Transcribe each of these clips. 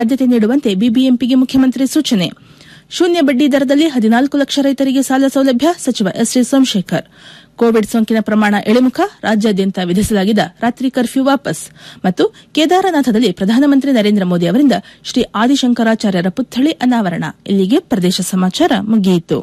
ಆದ್ಯತೆ ನೀಡುವಂತೆ ಬಿಬಿಎಂಪಿಗೆ ಮುಖ್ಯಮಂತ್ರಿ ಸೂಚನೆ ಶೂನ್ಯ ಬಡ್ಡಿ ದರದಲ್ಲಿ ಹದಿನಾಲ್ಕು ಲಕ್ಷ ರೈತರಿಗೆ ಸಾಲ ಸೌಲಭ್ಯ ಸಚಿವ ಎಸ್ ಟಿ ಸೋಮಶೇಖರ್ ಕೋವಿಡ್ ಸೋಂಕಿನ ಪ್ರಮಾಣ ಇಳಿಮುಖ ರಾಜ್ಯಾದ್ಯಂತ ವಿಧಿಸಲಾಗಿದ್ದ ರಾತ್ರಿ ಕರ್ಫ್ಯೂ ವಾಪಸ್ ಮತ್ತು ಕೇದಾರನಾಥದಲ್ಲಿ ಪ್ರಧಾನಮಂತ್ರಿ ನರೇಂದ್ರ ಮೋದಿ ಅವರಿಂದ ಶ್ರೀ ಆದಿಶಂಕರಾಚಾರ್ಯರ ಪುತ್ಥಳಿ ಅನಾವರಣ ಇಲ್ಲಿಗೆ ಪ್ರದೇಶ ಸಮಾಚಾರ ಮುಗಿಯಿತು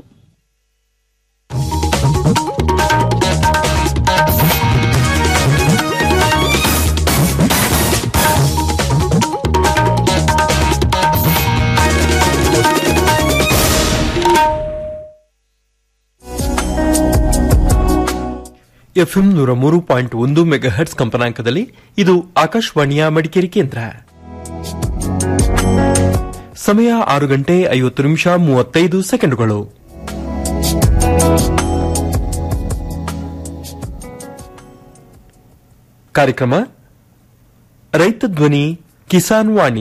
ಎಫ್ಎಂ ನೂರ ಮೂರು ಪಾಯಿಂಟ್ ಒಂದು ಮೆಗಾಹರ್ಟ್ಸ್ ಕಂಪನಾಂಕದಲ್ಲಿ ಇದು ಆಕಾಶವಾಣಿಯ ಮಡಿಕೇರಿ ಕೇಂದ್ರ ಸಮಯ ಆರು ಗಂಟೆ ಐವತ್ತು ನಿಮಿಷ ಮೂವತ್ತೈದು ಸೆಕೆಂಡುಗಳು ಕಾರ್ಯಕ್ರಮ ರೈತ ಧ್ವನಿ ಕಿಸಾನ್ ವಾಣಿ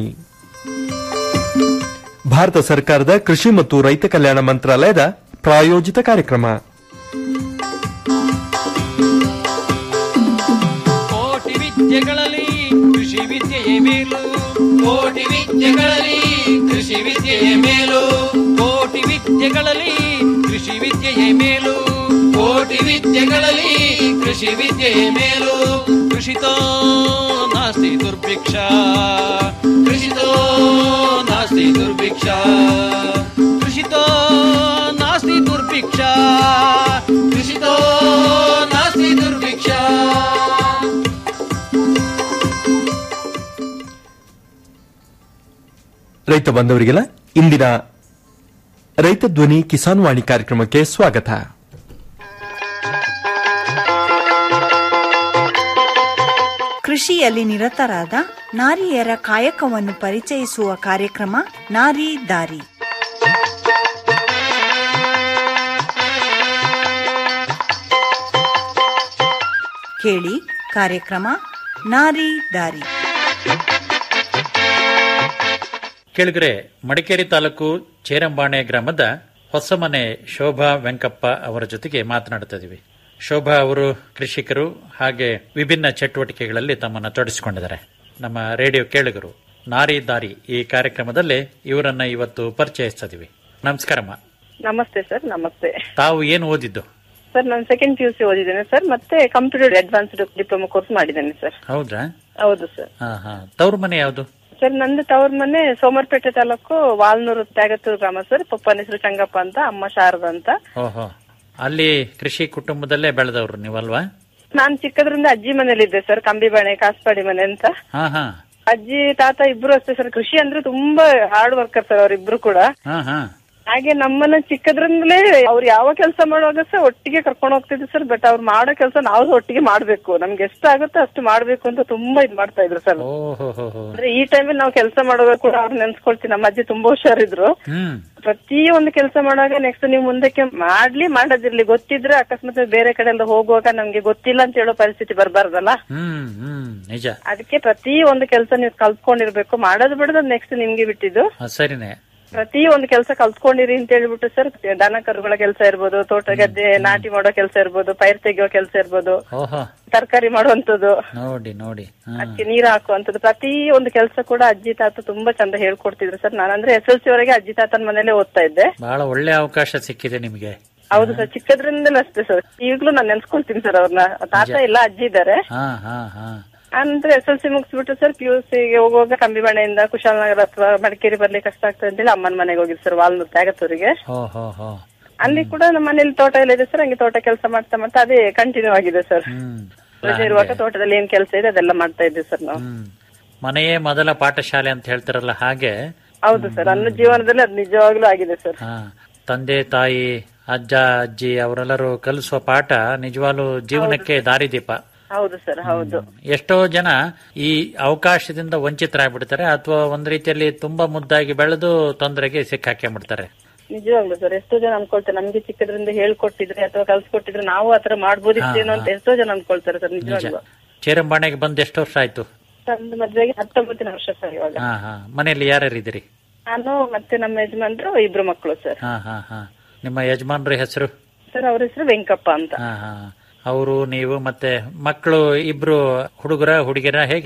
ಭಾರತ ಸರ್ಕಾರದ ಕೃಷಿ ಮತ್ತು ರೈತ ಕಲ್ಯಾಣ ಮಂತ್ರಾಲಯದ ಪ್ರಾಯೋಜಿತ ಕಾರ್ಯಕ್ರಮ ಕೋಟಿ ವಿದ್ಯೆಗಳಲ್ಲಿ ಕೃಷಿ ವಿದ್ಯೆಯೇ ಮೇಲು ಕೋಟಿ ವಿದ್ಯೆಗಳಲ್ಲಿ ಕೃಷಿ ವಿದ್ಯೆಯೇ ಮೇಲು ಕೋಟಿ ವಿದ್ಯೆಗಳಲ್ಲಿ ಕೃಷಿ ವಿದ್ಯೆಯೇ ಮೇಲು ಕೋಟಿ ವಿದ್ಯೆಗಳಲ್ಲಿ ಕೃಷಿ ವಿದ್ಯೆಯೇ ಮೇಲು ಕೃಷಿತೋ ನಾಸ್ತಿ ದುರ್ಭಿಕ್ಷ ಕೃಷಿತೋ ನಾಸ್ತಿ ದುರ್ಭಿಕ್ಷ ಕೃಷಿತೋ ನಾಸ್ತಿ ದುರ್ಭಿಕ್ಷ ಕೃಷಿತೋ ನಾಸ್ತಿ ದುರ್ಭಿಕ್ಷ ರೈತ ಬಾಂಧವರಿಗೆಲ್ಲ ಇಂದಿನ ರೈತ ಧ್ವನಿ ಕಿಸಾನ್ ವಾಣಿ ಕಾರ್ಯಕ್ರಮಕ್ಕೆ ಸ್ವಾಗತ ಕೃಷಿಯಲ್ಲಿ ನಿರತರಾದ ನಾರಿಯರ ಕಾಯಕವನ್ನು ಪರಿಚಯಿಸುವ ಕಾರ್ಯಕ್ರಮ ನಾರಿ ದಾರಿ ಕೇಳಿ ಕಾರ್ಯಕ್ರಮ ನಾರಿ ದಾರಿ ಕೆಳಗರೆ ಮಡಿಕೇರಿ ತಾಲೂಕು ಚೇರಂಬಾಣೆ ಗ್ರಾಮದ ಹೊಸಮನೆ ಶೋಭಾ ವೆಂಕಪ್ಪ ಅವರ ಜೊತೆಗೆ ಮಾತನಾಡುತ್ತಿದ್ದೀವಿ ಶೋಭಾ ಅವರು ಕೃಷಿಕರು ಹಾಗೆ ವಿಭಿನ್ನ ಚಟುವಟಿಕೆಗಳಲ್ಲಿ ತಮ್ಮನ್ನು ತೊಡಗಿಸಿಕೊಂಡಿದ್ದಾರೆ ನಮ್ಮ ರೇಡಿಯೋ ಕೇಳುಗರು ನಾರಿ ದಾರಿ ಈ ಕಾರ್ಯಕ್ರಮದಲ್ಲಿ ಇವರನ್ನ ಇವತ್ತು ಪರಿಚಯಿಸ್ತಿದ್ದೀವಿ ನಮಸ್ಕಾರಮ್ಮ ನಮಸ್ತೆ ಸರ್ ನಮಸ್ತೆ ತಾವು ಏನು ಓದಿದ್ದು ಸರ್ ನಾನು ಸೆಕೆಂಡ್ ಪಿ ಯು ಸಿ ಓದಿದ್ದೇನೆ ಸರ್ ಮತ್ತೆ ಕಂಪ್ಯೂಟರ್ ಅಡ್ವಾನ್ಸ್ಡ್ ಡಿಪ್ಲೊಮಾ ಕೋರ್ಸ್ ಮಾಡಿದ್ದೇನೆ ಸರ್ ಹೌದ್ರಾ ಹೌದು ಸರ್ ಹಾ ಹಾ ತವ್ರ ಮನೆ ಯಾವುದು ಸರ್ ನಂದು ತವ್ರ ಮನೆ ಸೋಮರ್ಪೇಟೆ ತಾಲೂಕು ವಾಲ್ನೂರು ತ್ಯಾಗತ್ತೂರು ಗ್ರಾಮ ಸರ್ ಪಪ್ಪನ ಹೆಸರು ಚಂಗಪ್ಪ ಅಂತ ಅಮ್ಮ ಶಾರದಾ ಅಂತ ಓಹೋ ಅಲ್ಲಿ ಕೃಷಿ ಕುಟುಂಬದಲ್ಲೇ ಬೆಳೆದವ್ರು ನೀವಲ್ವಾ ನಾನ್ ಚಿಕ್ಕದ್ರಿಂದ ಅಜ್ಜಿ ಮನೇಲಿದ್ದೆ ಸರ್ ಕಂಬಿಬಾಣೆ ಕಾಸ್ಪಾಡಿ ಮನೆ ಅಂತ ಹಾ ಹಾ ಅಜ್ಜಿ ತಾತ ಇಬ್ರು ಅಷ್ಟೇ ಸರ್ ಕೃಷಿ ಅಂದ್ರೆ ತುಂಬಾ ಹಾರ್ಡ್ ವರ್ಕರ್ ಸರ್ ಅವ್ರಿಬ್ರು ಕೂಡ ಹಾ ಹಾ ಹಾಗೆ ನಮ್ಮನ್ನ ಚಿಕ್ಕದ್ರಿಂದಲೇ ಅವ್ರು ಯಾವ ಕೆಲಸ ಮಾಡುವಾಗ ಸಹ ಒಟ್ಟಿಗೆ ಕರ್ಕೊಂಡು ಹೋಗ್ತಿದ್ರು ಸರ್ ಬಟ್ ಅವ್ರು ಮಾಡೋ ಕೆಲಸ ನಾವು ಸಹ ಒಟ್ಟಿಗೆ ಮಾಡ್ಬೇಕು ನಮ್ಗೆ ಎಷ್ಟಾಗುತ್ತೋ ಅಷ್ಟು ಮಾಡ್ಬೇಕು ಅಂತ ತುಂಬಾ ಇದ್ ಮಾಡ್ತಾ ಇದ್ರು ಸರ್ ಓಹೋ ಹೋ ಹೋ ಅಂದ್ರೆ ಈ ಟೈಮಲ್ಲಿ ನಾವು ಕೆಲಸ ಮಾಡುವಾಗ ಕೂಡ ಅವ್ರು ನೆನ್ಸ್ಕೊಳ್ತೀವಿ ನಮ್ಮ ಅಜ್ಜಿ ತುಂಬಾ ಹುಷಾರಿದ್ರು ಹ್ಮ್ ಪ್ರತಿ ಒಂದು ಕೆಲಸ ಮಾಡುವಾಗ ನೆಕ್ಸ್ಟ್ ನೀವು ಮುಂದಕ್ಕೆ ಮಾಡ್ಲಿ ಮಾಡೋದಿರ್ಲಿ ಗೊತ್ತಿದ್ರೆ ಅಕಸ್ಮಾತ್ ಬೇರೆ ಕಡೆ ಎಲ್ಲ ಹೋಗುವಾಗ ನಮ್ಗೆ ಗೊತ್ತಿಲ್ಲ ಅಂತ ಹೇಳೋ ಪರಿಸ್ಥಿತಿ ಬರಬಾರ್ದಲ್ಲ ಹ್ಮ್ ಹ್ಮ್ ನಿಜ ಅದಕ್ಕೆ ಪ್ರತಿ ಒಂದು ಕೆಲಸ ನೀವು ಕಲ್ತ್ಕೊಂಡಿರ್ಬೇಕು ಮಾಡೋದು ಬಿಡೋದು ನೆಕ್ಸ್ಟ್ ನಿಮ್ಗೆ ಬಿಟ್ಟಿದ್ದು ಹ, ಸರಿನೇ ಪ್ರತಿ ಒಂದು ಕೆಲಸ ಕಲ್ತ್ಕೊಂಡಿರಿ ಅಂತ ಹೇಳ್ಬಿಟ್ಟು ಸರ್ ದನ ಕರುಗಳ ಕೆಲಸ ಇರ್ಬೋದು ತೋಟ ಗದ್ದೆ ನಾಟಿ ಮಾಡೋ ಕೆಲಸ ಇರ್ಬೋದು ಪೈರ್ ತೆಗೆಯೋ ಕೆಲಸ ಇರ್ಬೋದು ಓಹೋ ತರಕಾರಿ ಮಾಡುವಂತದ್ದು ನೋಡಿ ನೋಡಿ ಹ. ಅದಕ್ಕೆ ನೀರು ಹಾಕುವಂತದ್ದು ಪ್ರತಿ ಒಂದು ಕೆಲಸ ಕೂಡ ಅಜ್ಜಿ ತಾತ ತುಂಬಾ ಚಂದ ಹೇಳ್ಕೊಡ್ತಿದ್ರು ಸರ್ ನಾನಂದ್ರೆ ಎಸ್ ಎಲ್ ಸಿ ವರೆಗೆ ಅಜ್ಜಿ ತಾತನ ಮನೇಲೆ ಓದ್ತಾ ಇದ್ದೆ ಬಹಳ ಒಳ್ಳೆ ಅವಕಾಶ ಸಿಕ್ಕಿದೆ ನಿಮಗೆ ಹೌದು ಸರ್ ಚಿಕ್ಕದ್ರಿಂದಲೇ ಅಷ್ಟೇ ಸರ್ ಈಗ್ಲೂ ನಾನು ನೆನ್ಸ್ಕೊಳ್ತೀನಿ ಸರ್ ಅವ್ರನ್ನ ತಾತ ಇಲ್ಲ ಅಜ್ಜಿ ಇದ್ದಾರೆ ಹಾ ಹಾ ಹಾ ಅಂದ್ರೆ ಎಸ್ ಎಲ್ ಸಿ ಮುಗಿಸ್ಬಿಟ್ಟು ಸರ್ ಪಿ ಯು ಸಿಗೆ ಹೋಗುವಾಗ ಕಂಬಿಬಾಣೆಯಿಂದ ಕುಶಾಲನಗರ ಅಥವಾ ಮಡಿಕೇರಿ ಬರ್ಲಿಕ್ಕೆ ಕಷ್ಟ ಆಗ್ತದೆ ಅಂತೇಳಿ ಅಮ್ಮನ ಮನೆಗೆ ಹೋಗಿದ್ದು ಸರ್ ವಾಲ್ನೂರ್ ತ್ಯಾಗತ್ತೂರಿಗೆ ಹೋ ಹೋ ಹೋ ಅಲ್ಲಿ ಕೂಡ ನಮ್ಮ ಮನೇಲಿ ತೋಟ ಎಲ್ಲ ಇದೆ ಸರ್ ಹಂಗೆ ತೋಟ ಕೆಲಸ ಮಾಡ್ತಾ ಮಾಡ್ತಾ ಅದೇ ಕಂಟಿನ್ಯೂ ಆಗಿದೆ ಸರ್ ಹ್ಮ್ ರಜೆ ಇರುವಾಗ ತೋಟದಲ್ಲಿ ಏನ್ ಕೆಲಸ ಇದೆ ಅದೆಲ್ಲ ಮಾಡ್ತಾ ಇದ್ದೆ ಸರ್ ನಾವು ಹ್ಮ್ ಮನೆಯೇ ಮೊದಲ ಪಾಠಶಾಲೆ ಅಂತ ಹೇಳ್ತಾರಲ್ಲ ಹಾಗೆ ಹೌದು ಸರ್ ನನ್ನ ಜೀವನದಲ್ಲಿ ಅದು ನಿಜವಾಗ್ಲೂ ಆಗಿದೆ ಸರ್ ಹಾ ತಂದೆ ತಾಯಿ ಅಜ್ಜ ಅಜ್ಜಿ ಅವರೆಲ್ಲರೂ ಕಲಿಸುವ ಪಾಠ ನಿಜವಾಗ್ಲೂ ಜೀವನಕ್ಕೆ ದಾರಿದೀಪ ಹೌದು ಸರ್ ಹೌದು ಎಷ್ಟೋ ಜನ ಈ ಅವಕಾಶದಿಂದ ವಂಚಿತರಾಗ್ಬಿಡ್ತಾರೆ ಅಥವಾ ಒಂದ್ ರೀತಿಯಲ್ಲಿ ತುಂಬಾ ಮುದ್ದಾಗಿ ಬೆಳೆದು ತೊಂದರೆಗೆ ಸಿಕ್ಕಾಕೊಂಡ್ಬಿಡ್ತಾರೆ ನಿಜವಾಗ್ಲು ಸರ್ ಎಷ್ಟೋ ಜನ ಅನ್ಕೊಳ್ತಾರೆ ನಮ್ಗೆ ಚಿಕ್ಕದ್ರಿಂದ ಹೇಳ್ಕೊಟ್ಟಿದ್ರೆ ಅಥವಾ ಕಲ್ಸ್ಕೊಟ್ಟಿದ್ರೆ ನಾವು ಆತರ ಮಾಡ್ಬೋದಿತ್ತೇನೋ ಅಂತ ಎಷ್ಟೋ ಜನ ಅನ್ಕೊಳ್ತಾರೆ ಸರ್ ನಿಜ ನಿಜವಾಗ್ಲು ಚೇರಂಬಾಣೆಗೆ ಬಂದ್ ಎಷ್ಟು ವರ್ಷ ಆಯ್ತು ನಂದು ಮದ್ವೆಗೆ ಹತ್ತೊಂಬತ್ತಿನ ವರ್ಷ ಸರ್ ಇವಾಗ ಹಾ ಹಾ ಮನೆಯಲ್ಲಿ ಯಾರ್ಯಾರು ಇದ್ದೀರಿ ನಾನು ಮತ್ತೆ ನಮ್ಮ ಯಜಮಾನ್ರು ಇಬ್ರು ಮಕ್ಕಳು ಸರ್ ಹಾ ಹಾ ಹಾ ನಿಮ್ಮ ಯಜಮಾನ್ರ ಹೆಸರು ಸರ್ ಅವ್ರ ಹೆಸರು ವೆಂಕಪ್ಪ ಅಂತ ಹಾ ಹಾ ಅವರು ನೀವು ಮತ್ತೆ ಮಕ್ಕಳು ಇಬ್ರು ಹುಡುಗರ ಹುಡುಗಿರ ಹೇಗೆ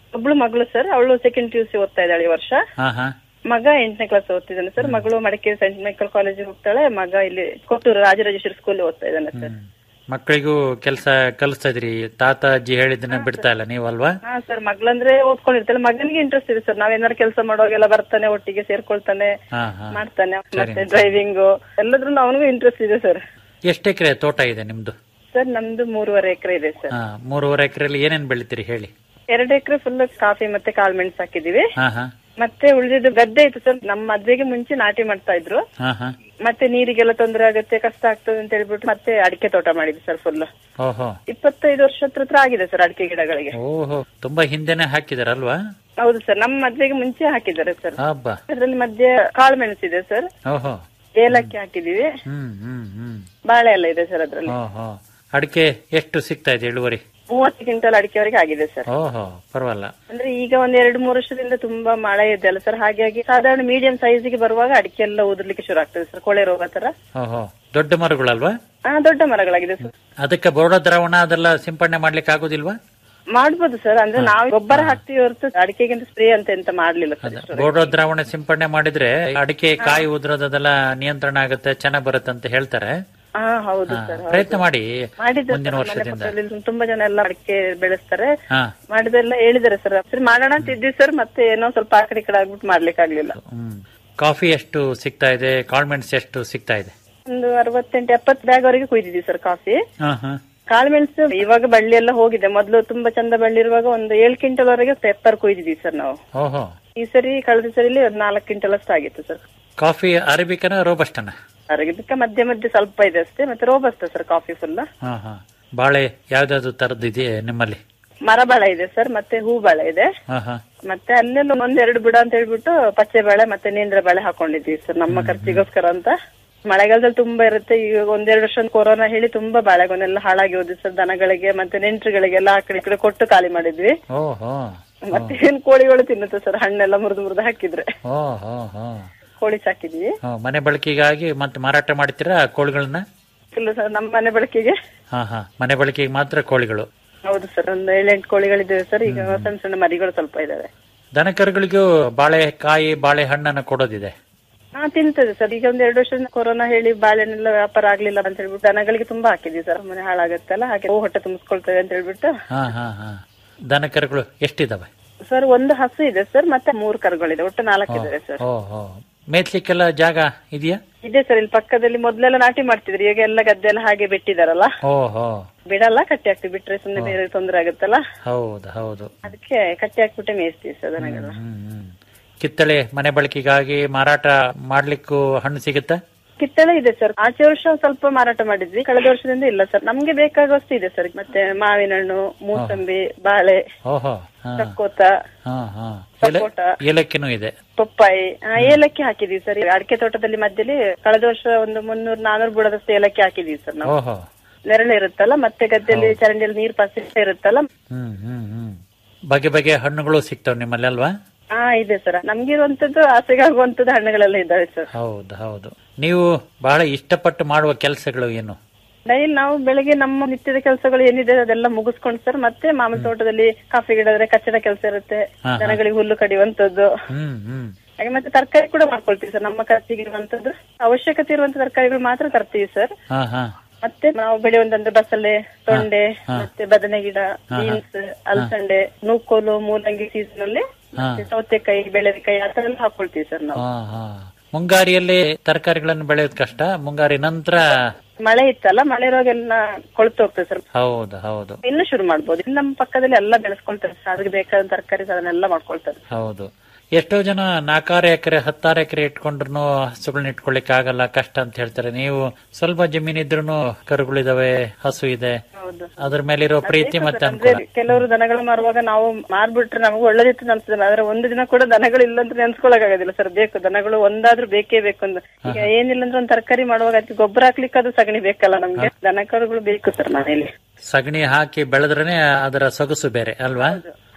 ಒಬ್ಳು ಮಗಳು ಸರ್ ಅವಳು ಸೆಕೆಂಡ್ ಪಿ ಯು ಸಿ ಓದ್ತಾ ಇದ್ದಾಳೆ ಈ ವರ್ಷ ಹಾ ಹಾ ಮಗ ಎಂಟನೇ ಕ್ಲಾಸ್ ಓದ್ತಿದ್ದಾನೆ ಸರ್ ಮಗಳು ಮಡಿಕೇರಿ ಸೆಂಟ್ ಮೈಕಲ್ ಕಾಲೇಜಿಗೆ ಹೋಗ್ತಾಳೆ ಮಗ ಇಲ್ಲಿ ಕೊಟ್ಟೂರು ರಾಜರಾಜೇಶ್ವರಿ ಸ್ಕೂಲ್ ಓದ್ತಾ ಇದ್ದಾನೆ ಸರ್ ಮಕ್ಕಳಿಗೂ ಕೆಲಸ ಕಲಿಸ್ತಾ ಇದ್ರಿ ತಾತ ಅಜ್ಜಿ ಹೇಳಿದ್ದನ್ನ ಬಿಡ್ತಾ ಇಲ್ಲ ನೀವಲ್ವಾ ಹಾ ಸರ್ ಮಗಳಂದ್ರೆ ಓದ್ಕೊಂಡಿರ್ತಾಳೆ ಮಗನಿಗೆ ಇಂಟ್ರೆಸ್ಟ್ ಇದೆ ಸರ್ ನಾವೇನಾದ್ರು ಕೆಲಸ ಮಾಡುವಾಗೆಲ್ಲ ಬರ್ತಾನೆ ಒಟ್ಟಿಗೆ ಸೇರ್ಕೊಳ್ತಾನೆ ಹಾ ಹಾ ಮಾಡ್ತಾನೆ ಮತ್ತೆ ಡ್ರೈವಿಂಗ್ ಎಲ್ಲದ್ರಲ್ಲೂ ಅವನಿಗೂ ಇಂಟ್ರೆಸ್ಟ್ ಇದೆ ಸರ್ ಎಷ್ಟು ಎಕರೆ ತೋಟ ಇದೆ ನಿಮ್ದು ಸರ್ ನಮ್ದು ಮೂರುವರೆ ಎಕರೆ ಇದೆ ಸರ್ ಹಾ ಮೂರುವರೆ ಎಕರೆಯಲ್ಲಿ ಏನೇನ್ ಬೆಳಿತೀರಿ ಹೇಳಿ ಎರಡು ಎಕರೆ ಫುಲ್ ಕಾಫಿ ಮತ್ತೆ ಕಾಳ್ಮೆಣಸು ಹಾಕಿದೀವಿ ಹಾ ಹಾ ಮತ್ತೆ ಉಳಿದಿದ್ದು ಗದ್ದೆ ಇತ್ತು ಸರ್ ನಮ್ಮ ಮದ್ವೆಗೆ ಮುಂಚೆ ನಾಟಿ ಮಾಡ್ತಾ ಇದ್ರು ಹಾ ಹಾ ಮತ್ತೆ ನೀರಿಗೆಲ್ಲ ತೊಂದರೆ ಆಗುತ್ತೆ ಕಷ್ಟ ಆಗ್ತದೆ ಅಂತ ಹೇಳ್ಬಿಟ್ಟು ಮತ್ತೆ ಅಡಿಕೆ ತೋಟ ಮಾಡಿದ್ವಿ ಸರ್ ಫುಲ್ ಓಹೋ ಇಪ್ಪತ್ತೈದು ವರ್ಷ ಹತ್ರ ಹತ್ರ ಆಗಿದೆ ಸರ್ ಅಡಿಕೆ ಗಿಡಗಳಿಗೆ ಓಹೋ ತುಂಬಾ ಹಿಂದೆನೆ ಹಾಕಿದಾರಲ್ವಾ ಹೌದು ಸರ್ ನಮ್ಮ ಮದ್ವೆಗೆ ಮುಂಚೆ ಹಾಕಿದ್ದಾರೆ ಸರ್ ಹಬ್ಬ ಅದ್ರಲ್ಲಿ ಮಧ್ಯೆ ಕಾಳು ಮೆಣಸಿದೆ ಸರ್ ಓಹೋ ಏಲಕ್ಕಿ ಹಾಕಿದೀವಿ ಹ್ಮ್ ಹ್ಮ್ ಹ್ಮ್ ಬಾಳೆ ಎಲ್ಲ ಇದೆ ಸರ್ ಅದ್ರಲ್ಲಿ ಓಹೋ ಅಡಿಕೆ ಎಷ್ಟು ಸಿಗ್ತಾ ಇದೆ ಇಳುವರಿ ಮೂವತ್ತು ಕ್ವಿಂಟಲ್ ಅಡಿಕೆವರೆಗೆ ಆಗಿದೆ ಸರ್ ಓಹೋ ಪರವಾಗಿಲ್ಲ ಅಂದ್ರೆ ಈಗ ಒಂದ್ ಎರಡು ಮೂರು ವರ್ಷದಿಂದ ತುಂಬಾ ಮಳೆ ಇದೆ ಅಲ್ಲ ಸರ್ ಹಾಗಾಗಿ ಸಾಧಾರಣ ಮೀಡಿಯಂ ಸೈಜ್ಗೆ ಬರುವಾಗ ಅಡಿಕೆ ಎಲ್ಲ ಉದುರ್ಲಿಕ್ಕೆ ಶುರು ಆಗ್ತದೆ ಸರ್ ಕೊಳೆ ರೋಗ ತರ ಓಹೋ ದೊಡ್ಡ ಮರಗಳಲ್ವಾ ಆ ದೊಡ್ಡ ಮರಗಳಾಗಿದೆ ಸರ್ ಅದಕ್ಕೆ ಬೋರ್ಡ ದ್ರಾವಣ ಅದೆಲ್ಲ ಸಿಂಪಡಣೆ ಮಾಡ್ಲಿಕ್ಕೆ ಆಗುದಿಲ್ವಾ ಮಾಡ್ಬೋದು ಸರ್ ಅಂದ್ರೆ ನಾವು ಗೊಬ್ಬರ ಹಾಕ್ತಿವಿ ಹೊರತು ಅಡಿಕೆಗಿಂತ ಸ್ಪ್ರೇ ಅಂತ ಎಂತ ಮಾಡ್ಲಿಲ್ಲ ಸರ್ ಇಷ್ಟರವರೆಗೆ. ಬೋರ್ಡ ದ್ರಾವಣ ಸಿಂಪಡಣೆ ಮಾಡಿದ್ರೆ ಅಡಿಕೆ ಕಾಯಿ ಉದುರೋದೆಲ್ಲ ನಿಯಂತ್ರಣ ಆಗುತ್ತೆ ಚೆನ್ನಾಗ್ ಬರುತ್ತೆ ಅಂತ ಹೇಳ್ತಾರೆ ಹಾ ಹೌದು ಹಾ, ಸರ್ ಪ್ರಯತ್ನ ಮಾಡಿ ಮಾಡಿದ್ದೆ ಮುಂದಿನ ಸರ್, ಮನೆ ವರ್ಷದಿಂದ ಪಕ್ಕದಲ್ಲಿ ತುಂಬಾ ಜನ ಎಲ್ಲ ಅಡಿಕೆ ಬೆಳೆಸ್ತಾರೆ ಹಾ ಮಾಡಿದೆಲ್ಲ ಹೇಳಿದಾರೆ ಸರ್ ಸರಿ ಮಾಡೋಣ ಅಂತ ಇದ್ವಿ ಸರ್ ಮತ್ತೆ ಏನೋ ಸ್ವಲ್ಪ ಆ ಕಡೆ ಈ ಕಡೆ ಆಗ್ಬಿಟ್ಟು ಮಾಡ್ಲಿಕ್ಕೆ ಆಗ್ಲಿಲ್ಲ ಹ್ಮ್ ಕಾಫಿ ಎಷ್ಟು ಸಿಗ್ತಾ ಇದೆ ಕಾಳ್ಮೆಣ್ಸ್ ಎಷ್ಟು ಸಿಗ್ತಾ ಇದೆ ಒಂದು ಅರವತ್ತೆಂಟು ಎಪ್ಪತ್ತು ಬ್ಯಾಗ್ ವರೆಗೆ ಕುಯ್ದಿದ್ವಿ ಸರ್ ಕಾಫಿ ಹಾ ಹಾ ಕಾಳುಮೆಣಸು ಇವಾಗ ಬಳ್ಳಿ ಎಲ್ಲ ಹೋಗಿದೆ ಮೊದ್ಲು ತುಂಬಾ ಚಂದ ಬಳ್ಳಿ ಇರುವಾಗ ಒಂದು ಏಳು ಕ್ವಿಂಟಲ್ ವರೆಗೆ ಪೆಪ್ಪರ್ ಕುಯ್ದಿದ್ವಿ ಸರ್ ನಾವು ಓಹೋ ಈ ಸರಿ ಕಳೆದ ಸರಿಲಿ ಒಂದ್ ನಾಲ್ಕು ಕ್ವಿಂಟಲ್ ಅಷ್ಟು ಆಗಿತ್ತು ಸರ್ ಕಾಫಿ ಅರೇಬಿಕನ ರೋಬಸ್ಟನ ಅರಗಿದ್ದಕ್ಕೆ ಮಧ್ಯೆ ಮಧ್ಯೆ ಸ್ವಲ್ಪ ಇದೆ ಅಷ್ಟೇ ಮತ್ತೆ ರೋಬಸ್ತ ಸರ್ ಕಾಫಿ ಫುಲ್ ಹಾ ಹಾ ಬಾಳೆ ಯಾವ್ದಾದ್ರು ತರದಿದೆಯೇ ನಿಮ್ಮಲ್ಲಿ ಮರ ಬಾಳೆ ಇದೆ ಸರ್ ಮತ್ತೆ ಹೂ ಬಾಳೆ ಇದೆ ಹಾ ಹಾ ಮತ್ತೆ ಅಲ್ಲೆಲ್ಲ ಒಂದೆರಡು ಬುಡ ಅಂತ ಹೇಳ್ಬಿಟ್ಟು ಪಚ್ಚೆ ಬಾಳೆ ಮತ್ತೆ ನೇಂದ್ರ ಬಾಳೆ ಹಾಕೊಂಡಿದ್ವಿ ಸರ್ ನಮ್ಮ ಖರ್ಚಿಗೋಸ್ಕರ ಅಂತ ಮಳೆಗಾಲದಲ್ಲಿ ತುಂಬಾ ಇರುತ್ತೆ ಈಗ ಒಂದೆರಡು ವರ್ಷ ಕೊರೋನಾ ಹೇಳಿ ತುಂಬಾ ಬಾಳೆಗೊನೆಲ್ಲ ಹಾಳಾಗಿ ಹೋದ್ವಿ ಸರ್ ದನಗಳಿಗೆ ಮತ್ತೆ ನೆಂಟ್ರುಗಳಿಗೆಲ್ಲ ಆ ಕಡೆ ಈ ಕಡೆ ಕೊಟ್ಟು ಖಾಲಿ ಮಾಡಿದ್ವಿ ಓಹೋ ಮತ್ತೆ ಏನ್ ಕೋಳಿಗಳು ತಿನ್ನುತ್ತೆ ಸರ್ ಹಣ್ಣೆಲ್ಲ ಮುರಿದು ಮುರಿದು ಹಾಕಿದ್ರೆ ಓಹೋ ಹೋ ಕೋಳಿ ಸಾಕಿದ್ವಿ ಹೋ, ಮನೆ ಬಳಕೆಗಾಗಿ ಮತ್ತೆ ಮಾರಾಟ ಮಾಡ್ತೀರಾ ಕೋಳಿಗಳನ್ನ ಇಲ್ಲ ಸರ್ ನಮ್ಮ ಮನೆ ಬಳಕೆಗೆ ಹಾ ಹಾ ಮನೆ ಬಳಕೆಗೆ ಮಾತ್ರ ಕೋಳಿಗಳು ಹೌದು ಸರ್ ಒಂದು ಏಳೆಂಟು ಕೋಳಿಗಳಿದ್ದಾವೆ ಸರ್ ಈಗ ಸಣ್ಣ ಸಣ್ಣ ಮರಿಗಳು ಸ್ವಲ್ಪ ಇದಾವೆ ದನ ಕರುಗಳಿಗೂ ಬಾಳೆಕಾಯಿ ಬಾಳೆಹಣ್ಣನ್ನು ಕೊಡೋದಿದೆ ಹಾ ತಿಂತದೆ ಸರ್ ಈಗ ಒಂದ್ ಎರಡು ವರ್ಷದಿಂದ ಕೊರೋನಾ ಹೇಳಿ ಬಾಳೆಹಣ್ಣೆಲ್ಲ ವ್ಯಾಪಾರ ಆಗ್ಲಿಲ್ಲ ಅಂತ ಹೇಳ್ಬಿಟ್ಟು ದನಗಳಿಗೆ ತುಂಬಾ ಹಾಕಿದ್ವಿ ಸರ್ ಮನೆ ಹಾಳಾಗತ್ತಲ್ಲ ಹಾಗೆ ಹೂ ಹೊಟ್ಟೆ ತುಂಬಿಸ್ಕೊಳ್ತೇವೆ ಅಂತ ಹೇಳ್ಬಿಟ್ಟು ಹಾ ಹಾ ಹಾ ದನ ಕರುಗಳು ಎಷ್ಟಿದಾವೆ ಸರ್ ಒಂದು ಹಸು ಇದೆ ಸರ್ ಮತ್ತೆ ಮೂರು ಕರುಗಳಿದೆ ಒಟ್ಟು ನಾಲ್ಕು ಇದಾವೆ ಸರ್ ಓಹೋ ಮೇಯ್ಸ್ಲಿಕ್ಕೆಲ್ಲ ಜಾಗ ಇದೆಯಾ ಇದೆ ಸರ್ ಇಲ್ಲಿ ಪಕ್ಕದಲ್ಲಿ ಮೊದ್ಲೆಲ್ಲ ನಾಟಿ ಮಾಡ್ತಿದ್ರು ಈಗ ಎಲ್ಲ ಗದ್ದೆ ಎಲ್ಲ ಹಾಗೆ ಬಿಟ್ಟಿದಾರಲ್ಲ ಓಹೋ ಬಿಡಲ್ಲ ಕಟ್ಟಿ ಹಾಕ್ತಿವಿ ಬಿಟ್ರೆ ಸುಮ್ನೆ ಬೇರೆ ತೊಂದರೆ ಆಗುತ್ತಲ್ಲ ಹೌದು ಹೌದು ಅದಕ್ಕೆ ಕಟ್ಟಿ ಹಾಕ್ಬಿಟ್ಟೆ ಮೇಯಿಸ್ತೀವಿ ಸರ್ ದನಗಳನ್ನ ಹ್ಮ್ ಹ್ಮ್ ಕಿತ್ತಳೆ ಮನೆ ಬಳಕೆಗಾಗಿ ಮಾರಾಟ ಮಾಡ್ಲಿಕ್ಕೂ ಹಣ್ಣು ಸಿಗುತ್ತಾ ಕಿತ್ತಳೆ ಇದೆ ಸರ್ ಆಚೆ ವರ್ಷ ಸ್ವಲ್ಪ ಮಾರಾಟ ಮಾಡಿದ್ವಿ ಕಳೆದ ವರ್ಷದಿಂದ ಇಲ್ಲ ಸರ್ ನಮ್ಗೆ ಬೇಕಾಗುವಷ್ಟು ಇದೆ ಸರ್ ಮತ್ತೆ ಮಾವಿನ ಹಣ್ಣು ಮೂಸಂಬಿ ಬಾಳೆ ಓಹೋ ಹಾ ಚಕ್ಕೋತ ಹಾ ಹಾ ಸಪೋಟ. ಏಲಕ್ಕಿನೂ ಇದೆ ಪಪ್ಪಾಯಿ ಆ, ಏಲಕ್ಕಿ ಹಾಕಿದೀವಿ ಸರ್ ಅಡಿಕೆ ತೋಟದಲ್ಲಿ ಮಧ್ಯದಲ್ಲಿ ಕಳೆದ ವರ್ಷ ಒಂದು ಮುನ್ನೂರ್ ನಾನೂರು ಬುಡದಷ್ಟು ಏಲಕ್ಕಿ ಹಾಕಿದೀವಿ ಸರ್ ನಾವು ಓಹೋ ನೆರಳು ಇರುತ್ತಲ್ಲ ಮತ್ತೆ ಗದ್ದೆಯಲ್ಲಿ ಚರಂಡಿಯಲ್ಲಿ ನೀರ್ ಪಾಸಿ ಇರುತ್ತಲ್ಲ ಹ್ಮ್ ಹ್ಮ್ ಹ್ಮ್ ಬಗೆ ಬಗೆ ಹಣ್ಣುಗಳು ಸಿಗ್ತಾವ್ ನಿಮ್ಮಲ್ಲಿ ಅಲ್ವಾ ಹಾ ಇದೆ ಸರ್ ನಮ್ಗಿರುವಂತದ್ದು ಆಸೆಗಾಗುವಂತದ್ದು ಹಣ್ಣುಗಳೆಲ್ಲ ಇದ್ದಾವೆ ಸರ್ ಹೌದು ಹೌದು ನೀವು ಬಹಳ ಇಷ್ಟಪಟ್ಟು ಮಾಡುವ ಕೆಲಸಗಳು ಏನು ಡೈಲಿ ನಾವು ಬೆಳಗ್ಗೆ ನಮ್ಮ ನಿತ್ಯದ ಕೆಲಸಗಳು ಏನಿದೆ ಅದೆಲ್ಲ ಮುಗಿಸ್ಕೊಂಡು ಸರ್ ಮತ್ತೆ ಮಾಮೂಲಿ ತೋಟದಲ್ಲಿ ಕಾಫಿ ಗಿಡದ್ರೆ ಕಚ್ಚಡ ಕೆಲಸ ಇರುತ್ತೆ ಹಾ, ಹಾ. ದನಗಳಿಗೆ ಹುಲ್ಲು ಕಡಿಯುವಂತದ್ದು ಹ್ಮ್ ಹ್ಮ್ ಹಾಗೆ ಮತ್ತೆ ತರಕಾರಿ ಕೂಡ ಮಾಡ್ಕೊಳ್ತೀವಿ ಸರ್ ನಮ್ಮ ಖರ್ಚಿಗೆ ಇರುವಂತದ್ದು ಅವಶ್ಯಕತೆ ಇರುವಂತ ತರಕಾರಿಗಳು ಮಾತ್ರ ತರ್ತೀವಿ ಸರ್ ಹಾ ಹಾ ಮತ್ತೆ ನಾವು ಬೆಳೆಯುವಂತಂದ್ರೆ ಬಸಳೆ ತೊಂಡೆ ಮತ್ತೆ ಬದನೆ ಗಿಡ ಬೀನ್ಸ್ ಅಲಸಂಡೆ ನೂಕೋಲು ಮೂಲಂಗಿ ಸೀಸನ್ ಅಲ್ಲಿ ಮತ್ತೆ ಸೌತೆಕಾಯಿ ಬೆಳೆಕಾಯಿ ಆ ತರ ಎಲ್ಲ ಹಾಕೊಳ್ತೀವಿ ಸರ್ ನಾವು ಹಾ ಹಾ ಮುಂಗಾರಿಯಲ್ಲಿ ತರಕಾರಿಗಳನ್ನು ಬೆಳೆಯೋದು ಕಷ್ಟ ಮುಂಗಾರಿ ನಂತರ ಮಳೆ ಇತ್ತಲ್ಲ ಮಳೆ ರೋಗ ಎಲ್ಲ ಕೊಳ್ತು ಹೋಗ್ತದೆ ಸರ್ ಹೌದು ಹೌದು ಇನ್ನು ಶುರು ಮಾಡ್ಬೋದು ಇಲ್ಲಿ ನಮ್ಮ ಪಕ್ಕದಲ್ಲಿ ಎಲ್ಲ ಬೆಳೆಸ್ಕೊಳ್ತಾರೆ ಸರ್ ಅದಕ್ಕೆ ಬೇಕಾದ ತರಕಾರಿ ಅದನ್ನೆಲ್ಲ ಮಾಡ್ಕೊಳ್ತಾರೆ ಹೌದು ಎಷ್ಟೋ ಜನ ನಾಲ್ಕಾರು ಎಕರೆ ಹತ್ತಾರು ಎಕರೆ ಇಟ್ಕೊಂಡ್ರು ಹಸುಗಳನ್ನ ಇಟ್ಕೊಳ್ಳಿಕ್ಕೆ ಆಗಲ್ಲ ಕಷ್ಟ ಅಂತ ಹೇಳ್ತಾರೆ ನೀವು ಸ್ವಲ್ಪ ಜಮೀನ್ ಇದ್ರೂ ಕರುಗಳಿದಾವೆ ಹಸು ಇದೆ ಹೌದು ಅದ್ರ ಮೇಲಿರೋ ಪ್ರೀತಿ ಮತ್ತೆ ಅಂದ್ರೆ ಅನುಕೂಲ ಕೆಲವರು ದನಗಳು ಮಾರುವಾಗ ನಾವು ಮಾರ್ಬಿಟ್ರೆ ನಮಗೂ ಒಳ್ಳೇದಿತ್ತು ಅನ್ಸ್ತದೆ ಆದ್ರೆ ಒಂದು ದಿನ ಕೂಡ ದನಗಳು ಇಲ್ಲ ಅಂತ ನೆನ್ಸ್ಕೊಳಕ್ ಆಗೋದಿಲ್ಲ ಸರ್ ಬೇಕು ದನಗಳು ಒಂದಾದ್ರೂ ಬೇಕೇ ಬೇಕು ಅಂತ ಈಗ ಏನಿಲ್ಲ ಅಂದ್ರೆ ಒಂದ್ ತರಕಾರಿ ಮಾಡುವಾಗ ಅದಕ್ಕೆ ಗೊಬ್ಬರ ಹಾಕ್ಲಿಕ್ಕೆ ಅದು ಸಗಣಿ ಬೇಕಲ್ಲ ನಮ್ಗೆ ದನಕರುಗಳು ಬೇಕು ಸರ್ ಮನೇಲಿ ಸಗಣಿ ಹಾಕಿ ಬೆಳೆದ್ರೇನೆ ಅದರ ಸೊಗಸು ಬೇರೆ ಅಲ್ವಾ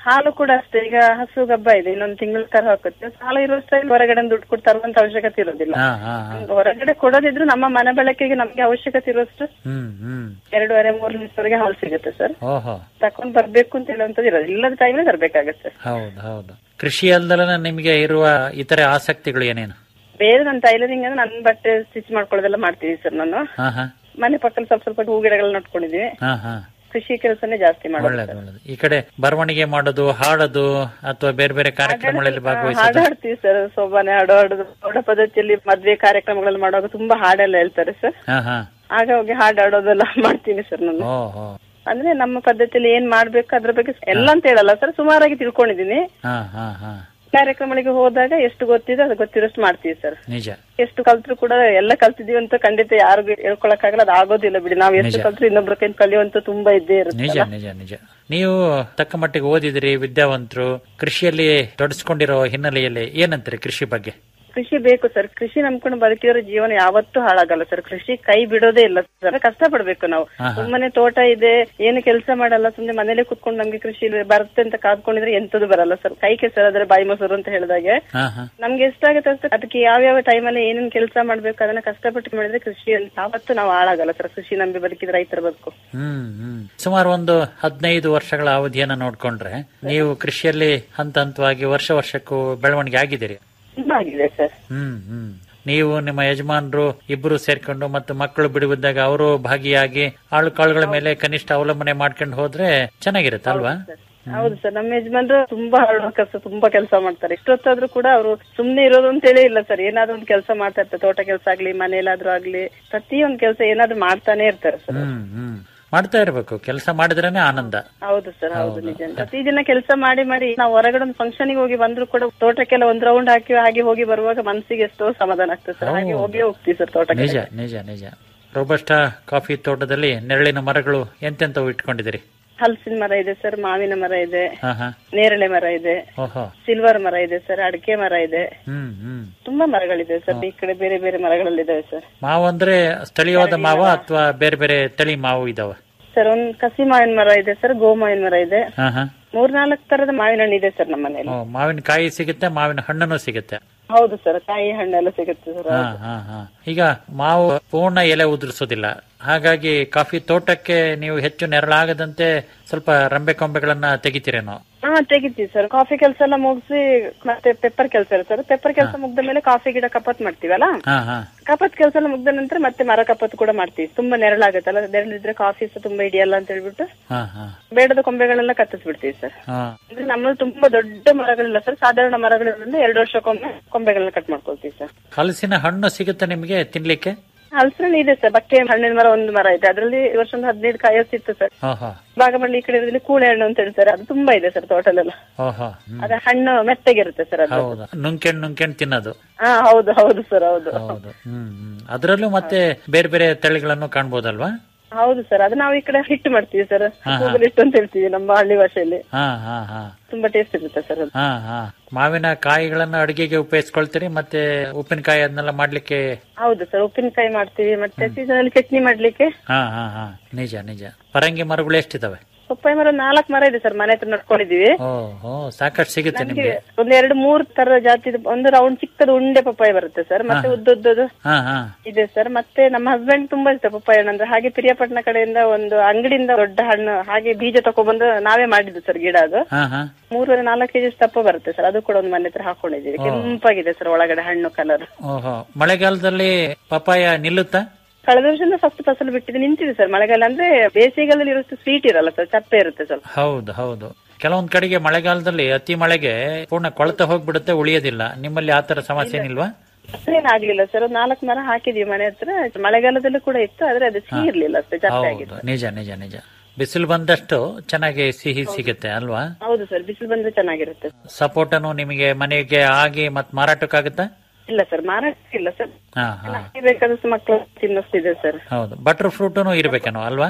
ಹಾಲು ಕೂಡ ಅಷ್ಟೇ ಈಗ ಹಸು ಗಬ್ಬ ಇದೆ ಇನ್ನೊಂದು ತಿಂಗಳ ಕರ ಹಾಕುತ್ತೆ ಹಾಲು ಇರುವಷ್ಟು ಹೊರಗಡೆ ದುಡ್ಡು ಕೊಟ್ಟು ತರುವಂತ ಅವಶ್ಯಕತೆ ಇರೋದಿಲ್ಲ ಹಾ ಹಾ ಹಾ ಹೊರಗಡೆ ಕೊಡೋದಿದ್ರು ನಮ್ಮ ಮನೆ ಬಳಕೆಗೆ ನಮ್ಗೆ ಅವಶ್ಯಕತೆ ಇರುವಷ್ಟು ಹ್ಮ್ ಹ್ಮ್ ಎರಡೂವರೆ ಮೂರು ಲೀಟರ್ವರೆಗೆ ಹಾಲು ಸಿಗುತ್ತೆ ಸರ್ ಓಹೋ ತಕೊಂಡ್ ಬರ್ಬೇಕು ಅಂತ ಹೇಳುವಂತದ್ದು ಇರೋದು ಇಲ್ಲದ ಟೈಮಲ್ಲಿ ತರ್ಬೇಕಾಗತ್ತೆ ಹೌದು ಹೌದು ಕೃಷಿ ಅಲ್ದಲನ ನಿಮಗೆ ಇರುವ ಇತರೆ ಆಸಕ್ತಿಗಳು ಏನೇನು ಬೇರೆ ನನ್ನ ಟೈಲರಿಂಗ್ ಅಂದ್ರೆ ನನ್ನ ಬಟ್ಟೆ ಸ್ಟಿಚ್ ಮಾಡ್ಕೊಳ್ಳೋದೆಲ್ಲ ಮಾಡ್ತೀವಿ ಸರ್ ನಾನು ಹಾ ಹಾ ಮನೆ ಪಕ್ಕದಲ್ಲಿ ಸ್ವಲ್ಪ ಸ್ವಲ್ಪ ಹೂ ಗಿಡಗಳನ್ನ ನಟ್ಕೊಂಡಿದೀವಿ ಹಾ ಹಾ ಕೃಷಿ ಕೆಲಸನೇ ಜಾಸ್ತಿ ಮಾಡೋದು ಒಳ್ಳೇದು ಒಳ್ಳೇದು ಈ ಕಡೆ ಬರವಣಿಗೆ ಮಾಡೋದು ಹಾಡೋದು ಅಥವಾ ಬೇರೆ ಬೇರೆ ಕಾರ್ಯಕ್ರಮಗಳಲ್ಲಿ ಹಾಡು ಭಾಗವಹಿಸೋದು ಹಾಡ್ತೀವಿ ಸರ್ ಸೋಬಾನೆ ಹಾಡು ಹಾಡೋದು ಗೌಡ ಪದ್ಧತಿಯಲ್ಲಿ ಮದ್ವೆ ಕಾರ್ಯಕ್ರಮಗಳಲ್ಲಿ ಮಾಡುವಾಗ ತುಂಬಾ ಹಾಡೆಲ್ಲ ಹೇಳ್ತಾರೆ ಸರ್ ಹಾ ಹಾ ಆಗ ಹೋಗಿ ಹಾಡು ಹಾಡೋದೆಲ್ಲ ಮಾಡ್ತೀನಿ ಸರ್ ನಾನು ಓ ಹೋ ಅಂದ್ರೆ ನಮ್ಮ ಪದ್ಧತಿಯಲ್ಲಿ ಏನ್ ಮಾಡ್ಬೇಕು ಅದ್ರ ಬಗ್ಗೆ ಎಲ್ಲ ಅಂತ ಹೇಳಲ್ಲ ಸರ್ ಸುಮಾರಾಗಿ ತಿಳ್ಕೊಂಡಿದೀನಿ ಹಾ ಹಾ ಹಾ ಕಾರ್ಯಕ್ರಮಗಳಿಗೆ ಹೋದಾಗ ಎಷ್ಟು ಗೊತ್ತಿದೆ ಅದು ಗೊತ್ತಿರೋಷ್ಟು ಮಾಡ್ತೀವಿ ಸರ್ ನಿಜ ಎಷ್ಟು ಕಲ್ತ್ರು ಕೂಡ ಎಲ್ಲ ಕಲ್ತಿದೀವಿ ಅಂತ ಖಂಡಿತ ಯಾರಿಗೂ ಹೇಳ್ಕೊಳಕ್ಕಾಗಲ್ಲ ಅದು ಆಗೋದಿಲ್ಲ ಬಿಡಿ ನಾವ್ ಎಷ್ಟು ನಿಜ. ಕಲ್ತ್ರು ಇನ್ನೊಬ್ರ ಕೈ ಕಲಿಯುವಂತ ತುಂಬಾ ಇದ್ದೇ ನಿಜ ಇರುತ್ತೆ ನಿಜ ನಿಜ ನೀವು ತಕ್ಕ ಮಟ್ಟಿಗೆ ಓದಿದಿರಿ ವಿದ್ಯಾವಂತರು ಕೃಷಿಯಲ್ಲಿ ತೊಡಸ್ಕೊಂಡಿರೋ ಹಿನ್ನೆಲೆಯಲ್ಲಿ ಏನಂತೀರಿ ಕೃಷಿ ಬಗ್ಗೆ ಕೃಷಿ ಬೇಕು ಸರ್ ಕೃಷಿ ನಂಬ್ಕೊಂಡು ಬದುಕಿದ್ರೆ ಜೀವನ ಯಾವತ್ತೂ ಹಾಳಾಗಲ್ಲ ಸರ್ ಕೃಷಿ ಕೈ ಬಿಡೋದೇ ಇಲ್ಲ ಸರ್ ಕಷ್ಟ ಪಡ್ಬೇಕು ನಾವು ಹಾ, ಹಾ. ಸುಮ್ಮನೆ ತೋಟ ಇದೆ ಏನು ಕೆಲಸ ಮಾಡಲ್ಲ ಸುಮ್ಮನೆ ಮನೇಲೆ ಕುತ್ಕೊಂಡು ನಮ್ಗೆ ಕೃಷಿ ಬರುತ್ತೆ ಅಂತ ಕಾದ್ಕೊಂಡಿದ್ರೆ ಎಂತದು ಬರಲ್ಲ ಸರ್ ಕೈ ಕೆಸರಾದ್ರೆ ಬಾಯಿ ಮೊಸರು ಅಂತ ಹೇಳಿದಾಗೆ ಹಾ ಹಾ ನಮ್ಗೆ ಎಷ್ಟಾಗುತ್ತೆ ಅಷ್ಟು ಅದಕ್ಕೆ ಯಾವ್ಯಾವ ಟೈಮಲ್ಲಿ ಏನೇನ್ ಕೆಲಸ ಮಾಡ್ಬೇಕು ಅದನ್ನ ಕಷ್ಟಪಟ್ಟು ಮಾಡಿದ್ರೆ ಕೃಷಿ ಯಾವತ್ತೂ ನಾವು ಹಾಳಾಗಲ್ಲ ಸರ್ ಕೃಷಿ ನಂಬಿ ಬದುಕಿದ್ರೆ ರೈತರ ಬದುಕು ಹ್ಮ್ ಹ್ಮ್ ಸುಮಾರು ಒಂದು ಹದಿನೈದು ವರ್ಷಗಳ ಅವಧಿಯನ್ನ ನೋಡ್ಕೊಂಡ್ರೆ ನೀವು ಕೃಷಿಯಲ್ಲಿ ಹಂತ ಹಂತವಾಗಿ ವರ್ಷ ವರ್ಷಕ್ಕೂ ಬೆಳವಣಿಗೆ ಆಗಿದ್ದೀರಿ ತುಂಬಾ ಆಗಿದೆ ಸರ್ ಹ್ಮ್ ಹ್ಮ್ ನೀವು ನಿಮ್ಮ ಯಜಮಾನರು ಇಬ್ರು ಸೇರ್ಕೊಂಡು ಮತ್ತು ಮಕ್ಕಳು ಬಿಡುವಿದ್ದಾಗ ಅವರು ಭಾಗಿಯಾಗಿ ಆಳು ಕಾಳುಗಳ ಮೇಲೆ ಕನಿಷ್ಠ ಅವಲಂಬನೆ ಮಾಡ್ಕೊಂಡು ಹೋದ್ರೆ ಚೆನ್ನಾಗಿರುತ್ತೆ ಅಲ್ವಾ ಹೌದು ಸರ್ ನಮ್ಮ ಯಜಮಾನ್ರು ತುಂಬಾ ಹಾರ್ಡ್ ವರ್ಕರ್ಸ್ ತುಂಬಾ ಕೆಲಸ ಮಾಡ್ತಾರೆ ಇಷ್ಟೊತ್ತಾದ್ರೂ ಕೂಡ ಅವರು ಸುಮ್ನೆ ಇರೋದು ಅಂತೇಳಿ ಇಲ್ಲ ಸರ್ ಏನಾದ್ರೂ ಒಂದು ಕೆಲಸ ಮಾಡ್ತಾ ಇರ್ತಾರೆ ತೋಟ ಕೆಲಸ ಆಗ್ಲಿ ಮನೇಲಾದ್ರೂ ಆಗ್ಲಿ ಪ್ರತಿಯೊಂದು ಕೆಲಸ ಏನಾದ್ರೂ ಮಾಡ್ತಾನೆ ಇರ್ತಾರೆ ಸರ್ ಹ್ಮ್ ಹ್ಮ್ ಮಾಡ್ತಾ ಇರ್ಬೇಕು ಕೆಲಸ ಮಾಡಿದ್ರೇನೆ ಆನಂದ ಹೌದು ಸರ್ ಹೌದು ನಿಜ ಪ್ರತಿದಿನ ಕೆಲಸ ಮಾಡಿ ಮಾಡಿ ನಾವು ಹೊರಗಡೆ ಒಂದು ಫಂಕ್ಷನ್ ಹೋಗಿ ಬಂದ್ರು ಕೂಡ ತೋಟಕ್ಕೆಲ್ಲ ಒಂದ್ ರೌಂಡ್ ಹಾಕಿ ಹಾಗೆ ಹೋಗಿ ಬರುವಾಗ ಮನಸ್ಸಿಗೆ ಎಷ್ಟೋ ಸಮಾಧಾನ ಆಗ್ತದೆ ಸರ್ ಹಾಗೆ ಹೋಗಿ ಹೋಗ್ತೀವಿ ಸರ್ ತೋಟಕ್ಕೆ ನಿಜ ನಿಜ ನಿಜ ರೋಬಸ್ಟಾ ಕಾಫಿ ತೋಟದಲ್ಲಿ ನೆರಳಿನ ಮರಗಳು ಎಂತೆಂತವು ಇಟ್ಕೊಂಡಿದ್ದೀರಿ ಹಲಸಿನ ಮರ ಇದೆ ಸರ್ ಮಾವಿನ ಮರ ಇದೆ ಹಾ ಹಾ ನೇರಳೆ ಮರ ಇದೆ ಓಹೋ ಸಿಲ್ವರ್ ಮರ ಇದೆ ಸರ್ ಅಡಿಕೆ ಮರ ಇದೆ ಹ್ಮ್ ಹ್ಮ್ ತುಂಬಾ ಮರಗಳಿದೆ ಸರ್ ಈ ಕಡೆ ಬೇರೆ ಬೇರೆ ಮರಗಳಿದ್ದಾವೆ ಸರ್ ಮಾವು ಅಂದ್ರೆ ಸ್ಥಳೀಯವಾದ ಮಾವ ಅಥವಾ ಬೇರೆ ಬೇರೆ ತಳಿ ಮಾವು ಇದಾವ ಸರ್ ಒಂದ್ ಕಸಿ ಮಾವಿನ ಮರ ಇದೆ ಸರ್ ಗೋ ಮಾವಿನ ಮರ ಇದೆ ಹಾ ಹಾ ಮೂರ್ನಾಲ್ಕು ತರದ ಮಾವಿನ ಹಣ್ಣು ಇದೆ ಸರ್ ನಮ್ಮ ಮನೇಲಿ ಓ, ಮಾವಿನ ಕಾಯಿ ಸಿಗುತ್ತೆ ಮಾವಿನ ಹಣ್ಣನ್ನು ಸಿಗುತ್ತೆ ಹೌದು ಸರ್ ಕಾಯಿ ಹಣ್ಣೆಲ್ಲ ಸಿಗುತ್ತೆ ಸರ್ ಹಾ ಹಾ ಹಾ ಈಗ ಮಾವು ಪೂರ್ಣ ಎಲೆ ಉದುರಿಸೋದಿಲ್ಲ ಹಾಗಾಗಿ ಕಾಫಿ ತೋಟಕ್ಕೆ ನೀವು ಹೆಚ್ಚು ನೆರಳಾಗದಂತೆ ಸ್ವಲ್ಪ ರಂಬೆ ಕೊಂಬೆಗಳನ್ನ ತೆಗಿತೀರೇನೋ ಹಾ ತೆಗಿತೀವಿ ಸರ್ ಕಾಫಿ ಕೆಲಸ ಎಲ್ಲ ಮುಗಿಸಿ ಮತ್ತೆ ಪೆಪ್ಪರ್ ಕೆಲಸ ಇರುತ್ತೆ ಸರ್ ಪೆಪ್ಪರ್ ಕೆಲಸ ಮುಗ್ದ ಮೇಲೆ ಕಾಫಿ ಗಿಡ ಕಪತ್ ಮಾಡ್ತೀವಲ್ಲ ಹಾ ಹಾ ಕಪತ್ ಕೆಲಸ ಎಲ್ಲ ಮುಗ್ದ ನಂತರ ಮತ್ತೆ ಮರ ಕಪತ್ ಕೂಡ ಮಾಡ್ತೀವಿ ತುಂಬಾ ನೆರಳಾಗುತ್ತಲ್ಲ ನೆರಳಿದ್ರೆ ಕಾಫಿ ಸಹ ತುಂಬಾ ಹಿಡಿಯಲ್ಲ ಅಂತ ಹೇಳ್ಬಿಟ್ಟು ಹಾ ಹಾ ಬೇಡದ ಕೊಂಬೆಗಳೆಲ್ಲ ಕತ್ತಿಸ್ಬಿಡ್ತೀವಿ ಸರ್ ಹಾ ಅಂದ್ರೆ ನಮ್ಮಲ್ಲಿ ತುಂಬಾ ದೊಡ್ಡ ಮರಗಳಿಲ್ಲ ಸರ್ ಸಾಧಾರಣ ಮರಗಳಿರೋದ್ರಿಂದ ಎರಡು ವರ್ಷಕ್ಕೊಮ್ಮೆ ಕೊಂಬೆಗಳನ್ನ ಕಟ್ ಮಾಡ್ಕೊಳ್ತೀವಿ ಸರ್ ಹಲಸಿನ ಹಣ್ಣು ಸಿಗುತ್ತೆ ನಿಮಗೆ ತಿನ್ಲಿಕ್ಕೆ ಹಲಸಿನ ಇದೆ ಸರ್ ಬಕ್ಕೆ ಹಣ್ಣಿನ ಮರ ಒಂದು ಮರ ಇದೆ ಅದರಲ್ಲಿ ಈ ವರ್ಷ ಒಂದು ಹದಿನೈದು ಕಾಯಿಸ್ತಿತ್ತು ಸರ್ ಓಹೋ ಭಾಗಮಂಡಲಿ ಈ ಕಡೆ ಇರೋದ್ರಲ್ಲಿ ಕೂಳೆ ಹಣ್ಣು ಅಂತ ಹೇಳ್ತಾರೆ ಅದು ತುಂಬಾ ಇದೆ ಸರ್ ತೋಟಲೆಲ್ಲ ಓಹೋ ಹ್ಮ್. ಅದ ಹಣ್ಣು ಮೆತ್ತಗಿರುತ್ತೆ ಸರ್ ಅದು ಹೌದು ನುಂಕೆಣ್ ನುಂಕೆಣ್ ತಿನ್ನೋದು ಹಾ ಹೌದು ಹೌದು ಸರ್ ಹೌದು ಹೌದು ಹ್ಮ್ ಹ್ಮ್ ಅದರಲ್ಲೂ ಮತ್ತೆ ಬೇರೆ ಬೇರೆ ತಳಿಗಳನ್ನು ಕಾಣ್ಬೋದಲ್ವಾ ಹೌದು ಸರ್ ಅದು ನಾವು ಈ ಕಡೆ ಹಿಟ್ಟು ಮಾಡ್ತೀವಿ ಸರ್ ಹಾ, ಹಾ. ಕೂದಲು ಹಿಟ್ಟು ಅಂತ ಹೇಳ್ತೀವಿ ನಮ್ಮ ಹಳ್ಳಿ ಭಾಷೆಯಲ್ಲಿ ಹಾ ಹಾ ಹಾ ತುಂಬಾ ಟೇಸ್ಟ್ ಇರುತ್ತೆ ಸರ್ ಅದು ಹಾ ಹಾ ಮಾವಿನ ಕಾಯಿಗಳನ್ನ ಅಡಿಗೆಗೆ ಉಪಯೋಗಿಸ್ಕೊಳ್ತೀರಿ ಮತ್ತೆ ಉಪ್ಪಿನಕಾಯಿ ಅದನ್ನೆಲ್ಲ ಮಾಡ್ಲಿಕ್ಕೆ ಹೌದು ಸರ್ ಉಪ್ಪಿನಕಾಯಿ ಮಾಡ್ತೀವಿ ಮತ್ತೆ ಸೀಸನ್ ಅಲ್ಲಿ ಚಟ್ನಿ ಮಾಡ್ಲಿಕ್ಕೆ ಹಾ ಹಾ ಹಾ ನಿಜ ನಿಜ ಪರಂಗಿ ಮರಗಳು ಎಷ್ಟಿದಾವೆ ಪಪ್ಪಾಯಿ ಮರ ನಾಲ್ಕು ಮರ ಇದೆ ಸರ್ ಮನೆ ಹತ್ರ ನಡ್ಕೊಂಡಿದೀವಿ ಓ ಓ ಸಾಕಷ್ಟು ಸಿಗುತ್ತೆ ನಮ್ಗೆ ನಿಮ್ಗೆ ಒಂದ್ ಎರಡು ಮೂರ್ ತರ ಜಾತಿದು ಒಂದು ರೌಂಡ್ ಚಿಕ್ಕದು ಉಂಡೆ ಪಪ್ಪಾಯಿ ಬರುತ್ತೆ ಸರ್ ಮತ್ತೆ ಉದ್ದುದ್ದದು ಹಾ ಹಾ ಇದೆ ಸರ್ ಮತ್ತೆ ನಮ್ಮ ಹಸ್ಬೆಂಡ್ ತುಂಬಾ ಇಷ್ಟ ಪಪ್ಪಾಯ ಹಣ್ಣು ಅಂದ್ರೆ ಹಾಗೆ ಪಿರಿಯಾಪಟ್ಟಣ ಕಡೆಯಿಂದ ಒಂದು ಅಂಗಡಿಯಿಂದ ದೊಡ್ಡ ಹಣ್ಣು ಹಾಗೆ ಬೀಜ ತಕೊಬಂದು ನಾವೇ ಮಾಡಿದ್ದು ಸರ್ ಗಿಡ ಅದು ಹಾ ಹಾ ಮೂರುವರೆ ನಾಲ್ಕು ಕೆಜಿ ದಪ್ಪ ಬರುತ್ತೆ ಸರ್ ಅದು ಕೂಡ ಒಂದು ಮನೆ ಹತ್ರ ಹಾಕೊಂಡಿದ್ದೀವಿ ಕೆಂಪಾಗಿದೆ ಸರ್ ಒಳಗಡೆ ಹಣ್ಣು ಕಲರ್ ಓಹೋ ಮಳೆಗಾಲದಲ್ಲಿ ಪಪಾಯ ನಿಲ್ಲುತ್ತಾ ಕಳೆದ ವರ್ಷದಿಂದ ಫಸ್ಟ್ ಫಸಲು ಬಿಟ್ಟಿದೆ ನಿಂತಿದೆ ಸರ್ ಮಳೆಗಾಲ ಅಂದ್ರೆ ಬೇಸಿಗೆಗಾಲದಲ್ಲಿ ಇರುತ್ತೆ ಸ್ವೀಟ್ ಇರಲ್ಲ ಸರ್ ಚಪ್ಪೆ ಇರುತ್ತೆ ಸ್ವಲ್ಪ ಹೌದು ಹೌದು ಕೆಲವೊಂದ್ ಕಡೆಗೆ ಮಳೆಗಾಲದಲ್ಲಿ ಅತಿ ಮಳೆಗೆ ಪೂರ್ಣ ಕೊಳತ ಹೋಗ್ಬಿಡುತ್ತೆ ಉಳಿಯೋದಿಲ್ಲ ನಿಮ್ಮಲ್ಲಿ ಆತರ ಸಮಸ್ಯೆ ಏನಿಲ್ವಾ ಏನಾಗ್ಲಿಲ್ಲ ಸರ್ ಒಂದು ನಾಲ್ಕು ಮರ ಹಾಕಿದೀವಿ ಮನೆ ಹತ್ರ ಮಳೆಗಾಲದಲ್ಲೂ ಕೂಡ ಇತ್ತು ಆದ್ರೆ ಅದು ಸಿಹಿ ಇರ್ಲಿಲ್ಲ ಅಷ್ಟೇ ಚಪ್ಪೆ ಆಗಿತ್ತು ಹೌದು ನಿಜ ನಿಜ ನಿಜ ಬಿಸಿಲು ಬಂದಷ್ಟು ಚೆನ್ನಾಗಿ ಸಿಹಿ ಸಿಗುತ್ತೆ ಅಲ್ವಾ ಹೌದು ಸರ್ ಬಿಸಿಲು ಬಂದ್ರೆ ಚೆನ್ನಾಗಿರುತ್ತೆ ಸಪೋಟನು ನಿಮಗೆ ಮನೆಗೆ ಆಗಿ ಮತ್ ಮಾರಾಟಕ್ಕಾಗುತ್ತಾ ಇಲ್ಲ ಸರ್ ಮಾರಾಟ ಇಲ್ಲ ಸರ್ ಹಾ ಹಾ ಬೇಕಾದಷ್ಟು ಮಕ್ಕಳು ತಿನ್ನೋಷ್ಟಿದೆ ಸರ್ ಹೌದು ಬಟರ್ ಫ್ರೂಟನು ಇರ್ಬೇಕೇನೋ ಅಲ್ವಾ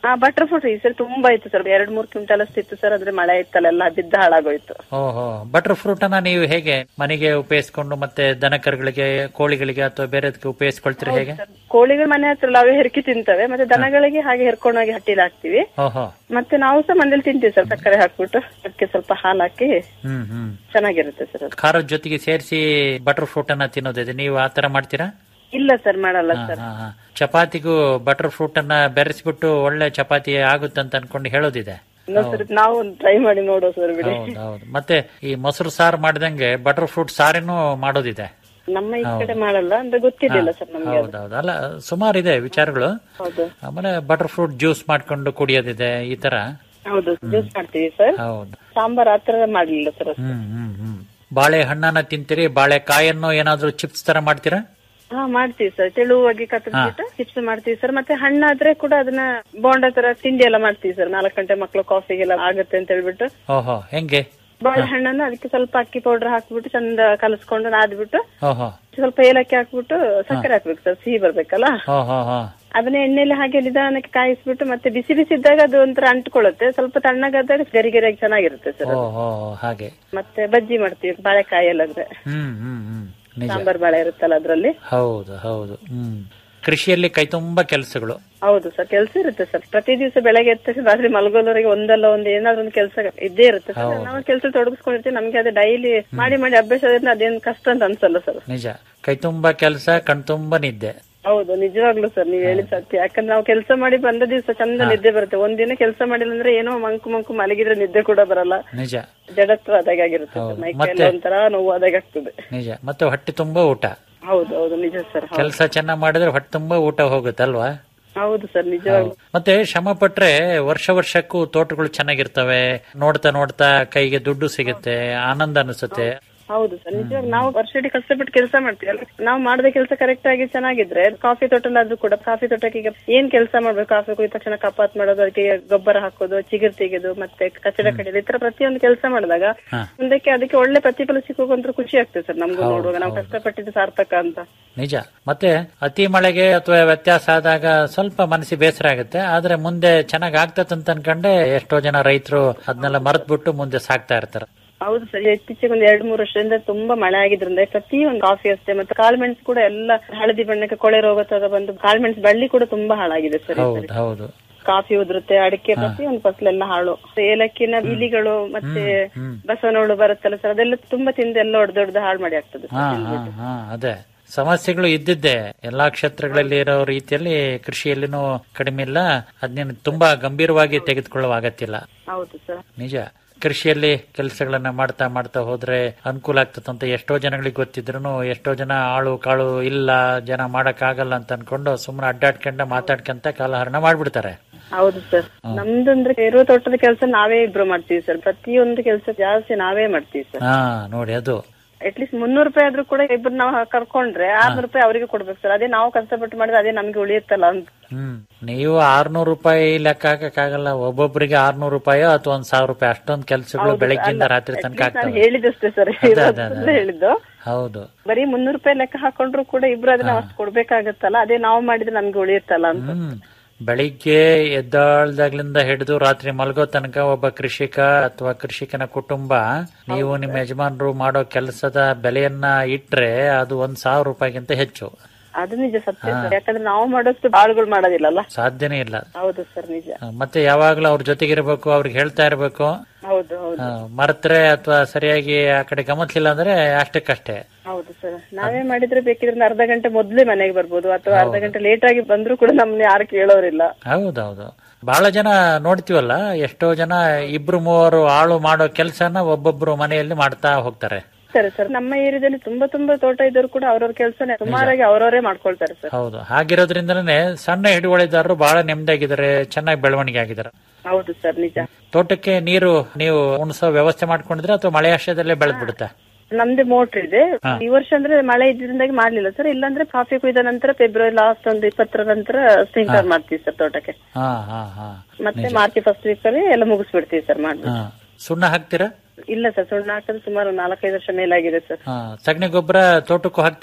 ಹಾ ಬಟರ್ ಫ್ರೂಟ್ ಈ ಸರಿ ತುಂಬಾ ಇತ್ತು ಸರ್ ಎರಡ್ ಮೂರ್ ಕ್ವಿಂಟಲ್ ಅಷ್ಟು ಇತ್ತು ಸರ್ ಆದ್ರೆ ಮಳೆ ಇತ್ತಲ್ಲ ಎಲ್ಲ ಬಿದ್ದ ಹಾಳಾಗೋಯ್ತು ಓಹೋ ಬಟರ್ ಫ್ರೂಟ್ ಅನ್ನ ನೀವು ಹೇಗೆ ಮನೆಗೆ ಉಪಯೋಗಿಸ್ಕೊಂಡು ಮತ್ತೆ ದನ ಕರುಗಳಿಗೆ ಕೋಳಿಗಳಿಗೆ ಅಥವಾ ಬೇರೆದಕ್ಕೆ ಉಪಯೋಗಿಸ್ಕೊಳ್ತೀರಿ ಹೇಗೆ ಕೋಳಿಗಳು ಮನೆ ಹತ್ರ ಅವೇ ಹೆರ್ಕಿ ತಿಂತವೆ ಮತ್ತೆ ದನಗಳಿಗೆ ಹಾಗೆ ಹೆರ್ಕೊಂಡೋಗಿ ಹಟ್ಟಿಲಿ ಹಾಕ್ತಿವಿ ಓಹೋ ಮತ್ತೆ ನಾವು ಸಹ ಮನೇಲಿ ತಿಂತೀವಿ ಸರ್ ಸಕ್ಕರೆ ಹಾಕ್ಬಿಟ್ಟು ಅದಕ್ಕೆ ಸ್ವಲ್ಪ ಹಾಲು ಹಾಕಿ ಹ್ಮ್ ಹ್ಮ್ ಚೆನ್ನಾಗಿರುತ್ತೆ ಸರ್ ಅದು ಖಾರದ ಜೊತೆಗೆ ಸೇರಿಸಿ ಬಟರ್ ಫ್ರೂಟ್ ಅನ್ನ ತಿನ್ನೋದಿದೆ ನೀವು ಆತರ ಮಾಡ್ತೀರಾ ಇಲ್ಲ ಸರ್ ಮಾಡಲ್ಲ ಹಾ, ಸರ್ ಹಾ, ಹಾ. ಚಪಾತಿಗೂ ಬಟರ್ ಫ್ರೂಟ್ ಅನ್ನ ಬೆರೆಸ್ಬಿಟ್ಟು ಒಳ್ಳೆ ಚಪಾತಿ ಆಗುತ್ತಂತ ಅನ್ಕೊಂಡು ಹೇಳೋದಿದೆ ಇನ್ನೊಂದ್ಸರಿ ನಾವು ಟ್ರೈ ಮಾಡಿ ನೋಡುವ ಸರ್ ಬಿಡಿ ಹೌದು ಹೌದು ಮತ್ತೆ ಈ ಮೊಸರು ಸಾರು ಮಾಡಿದಂಗೆ ಬಟರ್ ಫ್ರೂಟ್ ಸಾರಿನೂ ಮಾಡೋದಿದೆ ನಮ್ಮ ಈ ಕಡೆ ಮಾಡಲ್ಲ ಅಂದ್ರೆ ಗೊತ್ತಿರ್ಲಿಲ್ಲ ಸರ್ ನಮ್ಗೆ ಅದು. ಹೌದೌದು ಅಲ್ಲ ಸುಮಾರು ಇದೆ ವಿಚಾರಗಳು ಹೌದು ಆಮೇಲೆ ಬಟರ್ ಫ್ರೂಟ್ ಜ್ಯೂಸ್ ಮಾಡ್ಕೊಂಡು ಕುಡಿಯೋದಿದೆ ಈ ತರ ಹೌದು ಜ್ಯೂಸ್ ಮಾಡ್ತೀವಿ ಸರ್ ಹೌದು ಸಾಂಬಾರ್ ಆತರ ಮಾಡ್ಲಿಲ್ಲ ಸರ್ ಅಷ್ಟು. ಹ್ಮ್ ಹ್ಮ್ ಹ್ಮ್ ಬಾಳೆಹಣ್ಣನ್ನ ತಿಂತೀರಿ ಬಾಳೆಕಾಯನ್ನು ಏನಾದ್ರೂ ಚಿಪ್ಸ್ ತರ ಮಾಡ್ತೀರಾ ಹಾ ಮಾಡ್ತೀವಿ ಸರ್ ತೆಳುವಾಗಿ ಕತ್ತರಿಸ್ಬಿಟ್ಟು ಚಿಪ್ಸ್ ಮಾಡ್ತೀವಿ ಸರ್ ಮತ್ತೆ ಹಣ್ಣಾದ್ರೆ ಕೂಡ ಅದನ್ನ ಬೋಂಡ ತರ ತಿಂಡಿ ಎಲ್ಲ ಮಾಡ್ತೀವಿ ಸರ್ ನಾಲ್ಕು ಗಂಟೆ ಮಕ್ಳು ಕಾಫಿಗೆಲ್ಲ ಆಗುತ್ತೆ ಅಂತ ಹೇಳ್ಬಿಟ್ಟು ಓಹೋ ಹೆಂಗೆ ಬಾಳೆಹಣ್ಣನ್ನ ಅದಕ್ಕೆ ಸ್ವಲ್ಪ ಅಕ್ಕಿ ಪೌಡರ್ ಹಾಕ್ಬಿಟ್ಟು ಚಂದ ಕಲಸ್ಕೊಂಡು ನಾದ್ಬಿಟ್ಟು ಓಹೋ ಸ್ವಲ್ಪ ಏಲಕ್ಕಿ ಹಾಕ್ಬಿಟ್ಟು ಸಕ್ಕರೆ ಹಾಕ್ಬೇಕು ಸರ್ ಸಿಹಿ ಬರ್ಬೇಕಲ್ಲ ಓಹೋ ಹೋ ಅದನ್ನ ಎಣ್ಣೆಲಿ ಹಾಗೆ ನಿಧಾನಕ್ಕೆ ಕಾಯಿಸ್ಬಿಟ್ಟು ಮತ್ತೆ ಬಿಸಿ ಬಿಸಿ ಇದ್ದಾಗ ಅದು ಒಂಥರ ಅಂಟ್ಕೊಳ್ಳುತ್ತೆ ಸ್ವಲ್ಪ ತಣ್ಣಗಾದಾಗ ಗರಿ ಗರಿಯಾಗಿ ಚೆನ್ನಾಗಿರುತ್ತೆ ಸರ್ ಅದು. ಓಹೋ ಹಾಗೆ ಮತ್ತೆ ಬಜ್ಜಿ ಮಾಡ್ತೀವಿ ಬಾಳೆಕಾಯಿ ಎಲ್ಲ ಅಂದ್ರೆ ಹ್ಮ್ ಹ್ಮ್ ಹ್ಮ್ ನಿಜ ಸಾಂಬಾರ್ ಬಾಳೆ ಇರುತ್ತಲ್ಲ ಅದ್ರಲ್ಲಿ ಹೌದು ಹೌದು ಹ್ಮ್ ಕೃಷಿಯಲ್ಲಿ ಕೈ ತುಂಬಾ ಕೆಲಸಗಳು ಹೌದು ಸರ್ ಕೆಲಸ ಇರುತ್ತೆ ಸರ್ ಪ್ರತಿ ದಿವಸ ಬೆಳಗ್ಗೆ ಎದ್ದ ತಕ್ಷಣ ರಾತ್ರಿ ಮಲಗೋಲವರೆಗೆ ಒಂದಲ್ಲ ಒಂದು ಏನಾದ್ರು ಒಂದು ಕೆಲಸ ಇದ್ದೇ ಇರುತ್ತೆ ಸರ್ ನಾವು ಕೆಲಸ ತೊಡಗಿಸ್ಕೊಂಡಿರ್ತೀವಿ ನಮ್ಗೆ ಅದು ಡೈಲಿ ಮಾಡಿ ಮಾಡಿ ಅಭ್ಯಾಸ ಆದ್ರಿಂದ ಅದೇನು ಕಷ್ಟ ಅಂತ ಅನ್ಸಲ್ಲ ಸರ್ ನಿಜ ಕೈ ತುಂಬಾ ಕೆಲಸ ಕಣ್ ತುಂಬಾ ನಿದ್ದೆ ಹೌದು ನಿಜವಾಗ್ಲೂ ಸರ್ ನೀವ್ ಹೇಳಿದ್ ಸತ್ಯ ಯಾಕಂದ್ರೆ ನಾವು ಕೆಲಸ ಮಾಡಿ ಬಂದ ದಿವಸ ಚಂದ ನಿದ್ದೆ ಬರುತ್ತೆ ಒಂದಿನ ಕೆಲಸ ಮಾಡಿಲ್ಲ ಅಂದ್ರೆ ಏನೋ ಮಂಕು ಮಂಕು ಮಲಗಿದ್ರೆ ನಿದ್ದೆ ಕೂಡ ಬರಲ್ಲ ನಿಜ ಜಡತ್ವ ಆದಾಗೆ ಆಗಿರುತ್ತೆ ಹೌದು. ಸರ್ ಮೈ ಮತ್ತೆ? ಕೈಯೆಲ್ಲ ಒಂಥರ ನೋವು ಆದಾಗೆ ಆಗ್ತದೆ ನಿಜ ಮತ್ತೆ ಹೊಟ್ಟೆ ತುಂಬಾ ಊಟ ಹೌದು ಹೌದು ನಿಜ ಸರ್ ಹೌದು. ಕೆಲಸ ಚೆನ್ನಾಗ್ ಮಾಡಿದ್ರೆ ಹೊಟ್ಟೆ ತುಂಬಾ ಊಟ ಹೋಗುತ್ತಲ್ವಾ ಹೌದು ಸರ್ ನಿಜವಾಗ್ಲು ಮತ್ತೆ ಶ್ರಮ ಪಟ್ರೆ ವರ್ಷ ವರ್ಷಕ್ಕೂ ತೋಟಗಳು ಚೆನ್ನಾಗಿರ್ತವೆ ನೋಡ್ತಾ ನೋಡ್ತಾ ಕೈಗೆ ದುಡ್ಡು ಸಿಗುತ್ತೆ ಆನಂದ ಅನಿಸುತ್ತೆ ಹೌದು ಸರ್ ನಿಜವಾಗಿ ನಾವು ವರ್ಷ ಇಡೀ ಕಷ್ಟಪಟ್ಟು ಕೆಲಸ ಮಾಡ್ತೀವಲ್ಲ ನಾವು ಮಾಡಿದ ಕೆಲಸ ಕರೆಕ್ಟ್ ಆಗಿ ಚೆನ್ನಾಗಿದ್ರೆ ಕಾಫಿ ತೋಟಲ್ಲಾದ್ರೂ ಕೂಡ ಕಾಫಿ ತೋಟಕ್ಕೆ ಈಗ ಏನ್ ಕೆಲಸ ಮಾಡ್ಬೇಕು ಕಾಫಿ ಕುಯ್ದ ತಕ್ಷಣ ಕಪಾತ್ ಮಾಡೋದು ಅದಕ್ಕೆ ಗೊಬ್ಬರ ಹಾಕೋದು ಚಿಗುರು ತೆಗೆದು ಮತ್ತೆ ಕಚಡ ಕಡಿಯೋದು ಈ ತರ ಪ್ರತಿಯೊಂದು ಕೆಲಸ ಮಾಡಿದಾಗ ಹಾ. ಮುಂದಕ್ಕೆ ಅದಕ್ಕೆ ಒಳ್ಳೆ ಪ್ರತಿಫಲ ಸಿಕ್ಕುವಂತ ಖುಷಿ ಆಗ್ತದೆ ಸರ್ ನಮ್ಗೂ ನೋಡುವಾಗ ನಾವು ಕಷ್ಟಪಟ್ಟಿದ್ದು ಸಾರ್ಥಕ ಅಂತ ನಿಜ ಮತ್ತೆ ಅತಿ ಮಳೆಗೆ ಅಥವಾ ವ್ಯತ್ಯಾಸ ಆದಾಗ ಸ್ವಲ್ಪ ಮನಸ್ಸಿಗೆ ಬೇಸರ ಆಗುತ್ತೆ ಆದ್ರೆ ಮುಂದೆ ಚೆನ್ನಾಗ್ ಆಗ್ತದಂತ ಅನ್ಕೊಂಡೆ ಎಷ್ಟೋ ಜನ ರೈತರು ಅದನ್ನೆಲ್ಲ ಮರೆತ್ ಬಿಟ್ಟು ಮುಂದೆ ಸಾಕ್ತಾ ಇರ್ತಾರೆ ಹೌದು ಸರ್ ಇತ್ತೀಚೆಗೆ ಒಂದು ಎರಡ್ ಮೂರು ವರ್ಷದಿಂದ ತುಂಬಾ ಮಳೆ ಆಗಿದ್ರಿಂದ ಪ್ರತಿಯೊಂದು ಕಾಫಿ ಅಷ್ಟೇ ಮತ್ತೆ ಕಾಳ್ಮೆಣಸು ಕೂಡ ಎಲ್ಲ ಹಳದಿ ಬಣ್ಣಕ್ಕೆ ಕೊಳೆ ರೋಗ ತರ ಬಂದು ಕಾಳ್ಮೆಣಸು ಬಳ್ಳಿ ಕೂಡ ತುಂಬಾ ಹಾಳಾಗಿದೆ ಸರ್ ಈ ಹೌದು ಸರಿ. ಹೌದು ಕಾಫಿ ಉದುರುತ್ತೆ ಅಡಿಕೆ ಪ್ರತಿಯೊಂದು ಫಸಲೆಲ್ಲ ಹಾಳು ಏಲಕ್ಕಿನ ಇಲಿಗಳು ಮತ್ತೆ ಬಸವನೋಳು ಬರುತ್ತಲ್ಲ ಸರ್ ಅದೆಲ್ಲ ತುಂಬಾ ತಿಂದು ಎಲ್ಲ ದೊಡ್ಡ ಹಾಳು ಮಾಡಿ ಆಗ್ತದೆ ಹಾ ಹಾ ಹಾ ಅದೇ ಸಮಸ್ಯೆಗಳು ಇದ್ದಿದ್ದೆ ಎಲ್ಲಾ ಕ್ಷೇತ್ರಗಳಲ್ಲಿ ಇರೋ ರೀತಿಯಲ್ಲಿ ಕೃಷಿಯಲ್ಲಿನೂ ಕಡಿಮೆ ಇಲ್ಲ ಅದನ್ನೇನು ತುಂಬಾ ಗಂಭೀರವಾಗಿ ತೆಗೆದುಕೊಳ್ಳುವ ಅಗತ್ಯ ಇಲ್ಲ ಹೌದು ಸರ್ ನಿಜ ಕೃಷಿಯಲ್ಲಿ ಕೆಲಸಗಳನ್ನ ಮಾಡ್ತಾ ಮಾಡ್ತಾ ಹೋದ್ರೆ ಅನುಕೂಲ ಆಗ್ತದಂತ ಎಷ್ಟೋ ಜನಗಳಿಗೆ ಗೊತ್ತಿದ್ರು ಎಷ್ಟೋ ಜನ ಆಳು ಕಾಳು ಇಲ್ಲ ಜನ ಮಾಡಕ್ ಆಗಲ್ಲ ಅಂತ ಅನ್ಕೊಂಡು ಸುಮ್ಮನೆ ಅಡ್ಡಾಡ್ಕೊಂಡ ಮಾತಾಡ್ಕೊಂತ ಕಾಲಹರಣ ಮಾಡ್ಬಿಡ್ತಾರೆ ಹೌದು ಸರ್ ನಮ್ದಂದ್ರೆ ಇರುವ ತೋಟದ ಕೆಲಸ ನಾವೇ ಇಬ್ರು ಮಾಡ್ತೀವಿ ಸರ್ ಪ್ರತಿಯೊಂದು ಕೆಲಸ ಜಾಸ್ತಿ ನಾವೇ ಮಾಡ್ತೀವಿ ಸರ್ ಹಾ ನೋಡಿ ಅದು ಅಟ್ಲೀಸ್ಟ್ ಮುನ್ನೂರು ರೂಪಾಯಿ ಆದ್ರೂ ಕೂಡ ಇಬ್ರು ನಾವು ಕರ್ಕೊಂಡ್ರೆ ಆರ್ನೂರು ರೂಪಾಯಿ ಅವರಿಗೆ ಕೊಡ್ಬೇಕು ಸರ್ ಅದೇ ನಾವು ಕಷ್ಟಪಟ್ಟು ಮಾಡಿದ್ರೆ ಅದೇ ನಮ್ಗೆ ಉಳಿಯುತ್ತಲ್ಲ ಅಂತ ಹ್ಮ್ ನೀವು ಆರ್ನೂರು ರೂಪಾಯಿ ಲೆಕ್ಕ ಹಾಕಕ್ಕಾಗಲ್ಲ ಒಬ್ಬೊಬ್ಬರಿಗೆ ಆರ್ನೂರು ರೂಪಾಯಿ ಅಥವಾ ಒಂದ್ ಸಾವಿರ ರೂಪಾಯಿ ಅಷ್ಟೊಂದು ಕೆಲಸಗಳು ಬೆಳಗ್ಗಿಂದ ರಾತ್ರಿ ತನಕ ನಾನು ಆಗ್ತವೆ ಹೇಳಿದಷ್ಟೇ ಸರ್ ಅದೇ, ಅದೇ, ಅದೇ. ಹೇಳಿದ್ದು ಹೌದು ಬರೀ ಮುನ್ನೂರು ರೂಪಾಯಿ ಲೆಕ್ಕ ಹಾಕೊಂಡ್ರು ಕೂಡ ಇಬ್ರು ಅದನ್ನ ಅಷ್ಟು ಕೊಡ್ಬೇಕಾಗತ್ತಲ್ಲ ಅದೇ ನಾವು ಮಾಡಿದ್ರೆ ನಮ್ಗೆ ಉಳಿಯುತ್ತಲ್ಲ ಅಂತ ಹ್ಮ್ ಬೆಳಿಗ್ಗೆ ಎದ್ದಾಳ್ದಾಗ್ಲಿಂದ ಹಿಡಿದು ರಾತ್ರಿ ಮಲಗೋ ತನಕ ಒಬ್ಬ ಕೃಷಿಕ ಅಥವಾ ಕೃಷಿಕನ ಕುಟುಂಬ ನೀವು ನಿಮ್ಮ ಯಜಮಾನರು ಮಾಡೋ ಕೆಲಸದ ಬೆಲೆಯನ್ನ ಇಟ್ರೆ ಅದು ಒಂದ್ ಸಾವಿರ ರೂಪಾಯಿಗಿಂತ ಹೆಚ್ಚು ಅದು ನಿಜ ಸತ್ಯ ಸರ್ ಯಾಕಂದ್ರೆ ನಾವು ಮಾಡೋಷ್ಟು ಬಾಳುಗಳು ಮಾಡೋದಿಲ್ಲಲ್ಲ ಸಾಧ್ಯನೇ ಇಲ್ಲ ಹೌದು ಸರ್ ನಿಜ ಆ, ಮತ್ತೆ ಯಾವಾಗ್ಲೂ ಅವ್ರ ಜೊತೆಗಿರ್ಬೇಕು ಅವ್ರಿಗೆ ಹೇಳ್ತಾ ಇರ್ಬೇಕು ಹೌದು ಹೌದು ಆ, ಮರೆತ್ರೆ ಅಥವಾ ಸರಿಯಾಗಿ ಆ ಕಡೆ ಗಮನಿಸಲಿಲ್ಲ ಅಂದ್ರೆ ಅಷ್ಟಕ್ಕಷ್ಟೇ ಹೌದು ಸರ್ ನಾವೇ ಮಾಡಿದ್ರೆ ಬೇಕಿದ್ರೆ ಒಂದು ಅರ್ಧ ಗಂಟೆ ಮೊದ್ಲೇ ಮನೆಗೆ ಬರ್ಬೋದು ಅಥವಾ ಅರ್ಧ ಗಂಟೆ ಲೇಟ್ ಆಗಿ ಬಂದ್ರು ಕೂಡ ನಮ್ನ ಯಾರು ಕೇಳೋರಿಲ್ಲ ಹೌದೌದು ಬಹಳ ಜನ ನೋಡ್ತೀವಲ್ಲ ಎಷ್ಟೋ ಜನ ಇಬ್ರು ಮೂವರು ಆಳು ಮಾಡೋ ಕೆಲಸನ ಒಬ್ಬೊಬ್ರು ಮನೆಯಲ್ಲಿ ಮಾಡ್ತಾ ಹೋಗ್ತಾರೆ ಸರಿ ಸರ್ ನಮ್ಮ ಏರಿಯಾದಲ್ಲಿ ತುಂಬಾ ತುಂಬಾ ತೋಟ ಇದ್ದವರು ಕೂಡ ಅವ್ರವ್ರ ಕೆಲಸನೇ ಸುಮಾರಾಗಿ ಅವ್ರವರೇ ಮಾಡ್ಕೊಳ್ತಾರೆ ಸರ್ ಹೌದು ಹಾಗಿರೋದ್ರಿಂದನೇ ಸಣ್ಣ ಹಿಡುವಳಿದಾರರು ಬಹಳ ನೆಮ್ಮದಿಯಾಗಿದ್ದಾರೆ ಚೆನ್ನಾಗಿ ಬೆಳವಣಿಗೆ ಆಗಿದ್ದಾರೆ ಹೌದು ಸರ್ ನಿಜ ತೋಟಕ್ಕೆ ನೀರು ನೀವು ಉಣಿಸೋ ವ್ಯವಸ್ಥೆ ಮಾಡ್ಕೊಂಡಿದ್ರೆ ಅಥವಾ ಮಳೆ ಆಶ್ರಯದಲ್ಲೇ ಬೆಳೆದ್ ಬಿಡುತ್ತೆ ನಮ್ದು ಮೋಟರ್ ಇದೆ ಈ ವರ್ಷ ಅಂದ್ರೆ ಮಳೆ ಇದ್ರಿಂದಾಗಿ ಮಾಡ್ಲಿಲ್ಲ ಸರ್ ಇಲ್ಲಾಂದ್ರೆ ಕಾಫಿ ಕುಯ್ದ ನಂತರ ಫೆಬ್ರವರಿ ಲಾಸ್ಟ್ ಒಂದು ಇಪ್ಪತ್ತರ ನಂತರ ಸ್ಪ್ರಿಂಕ್ಲರ್ ಮಾಡ್ತೀವಿ ಸರ್ ತೋಟಕ್ಕೆ ಹಾ ಹಾ ಹಾ ಮತ್ತೆ ಮಾರ್ಚ್ ಫಸ್ಟ್ ವೀಕ್ ಅಲ್ಲಿ ಎಲ್ಲ ಮುಗಿಸ್ಬಿಡ್ತೀವಿ ಸರ್ ಮಾಡ್ಬಿಟ್ಟು ಹಾ ಸುಣ್ಣ ಹಾಕ್ತೀರಾ ಇಲ್ಲ ಸರ್ ಸುಣ್ಣ ಹಾಕಿದ್ರೆ ಸುಮಾರು ನಾಲ್ಕೈದು ವರ್ಷ ಮೇಲಾಗಿದೆ ಸರ್ ಹಾ ಸಗಣಿ ಗೊಬ್ಬರ ತೋಟಕ್ಕೂ ಹಾಕ್ತೀರಾ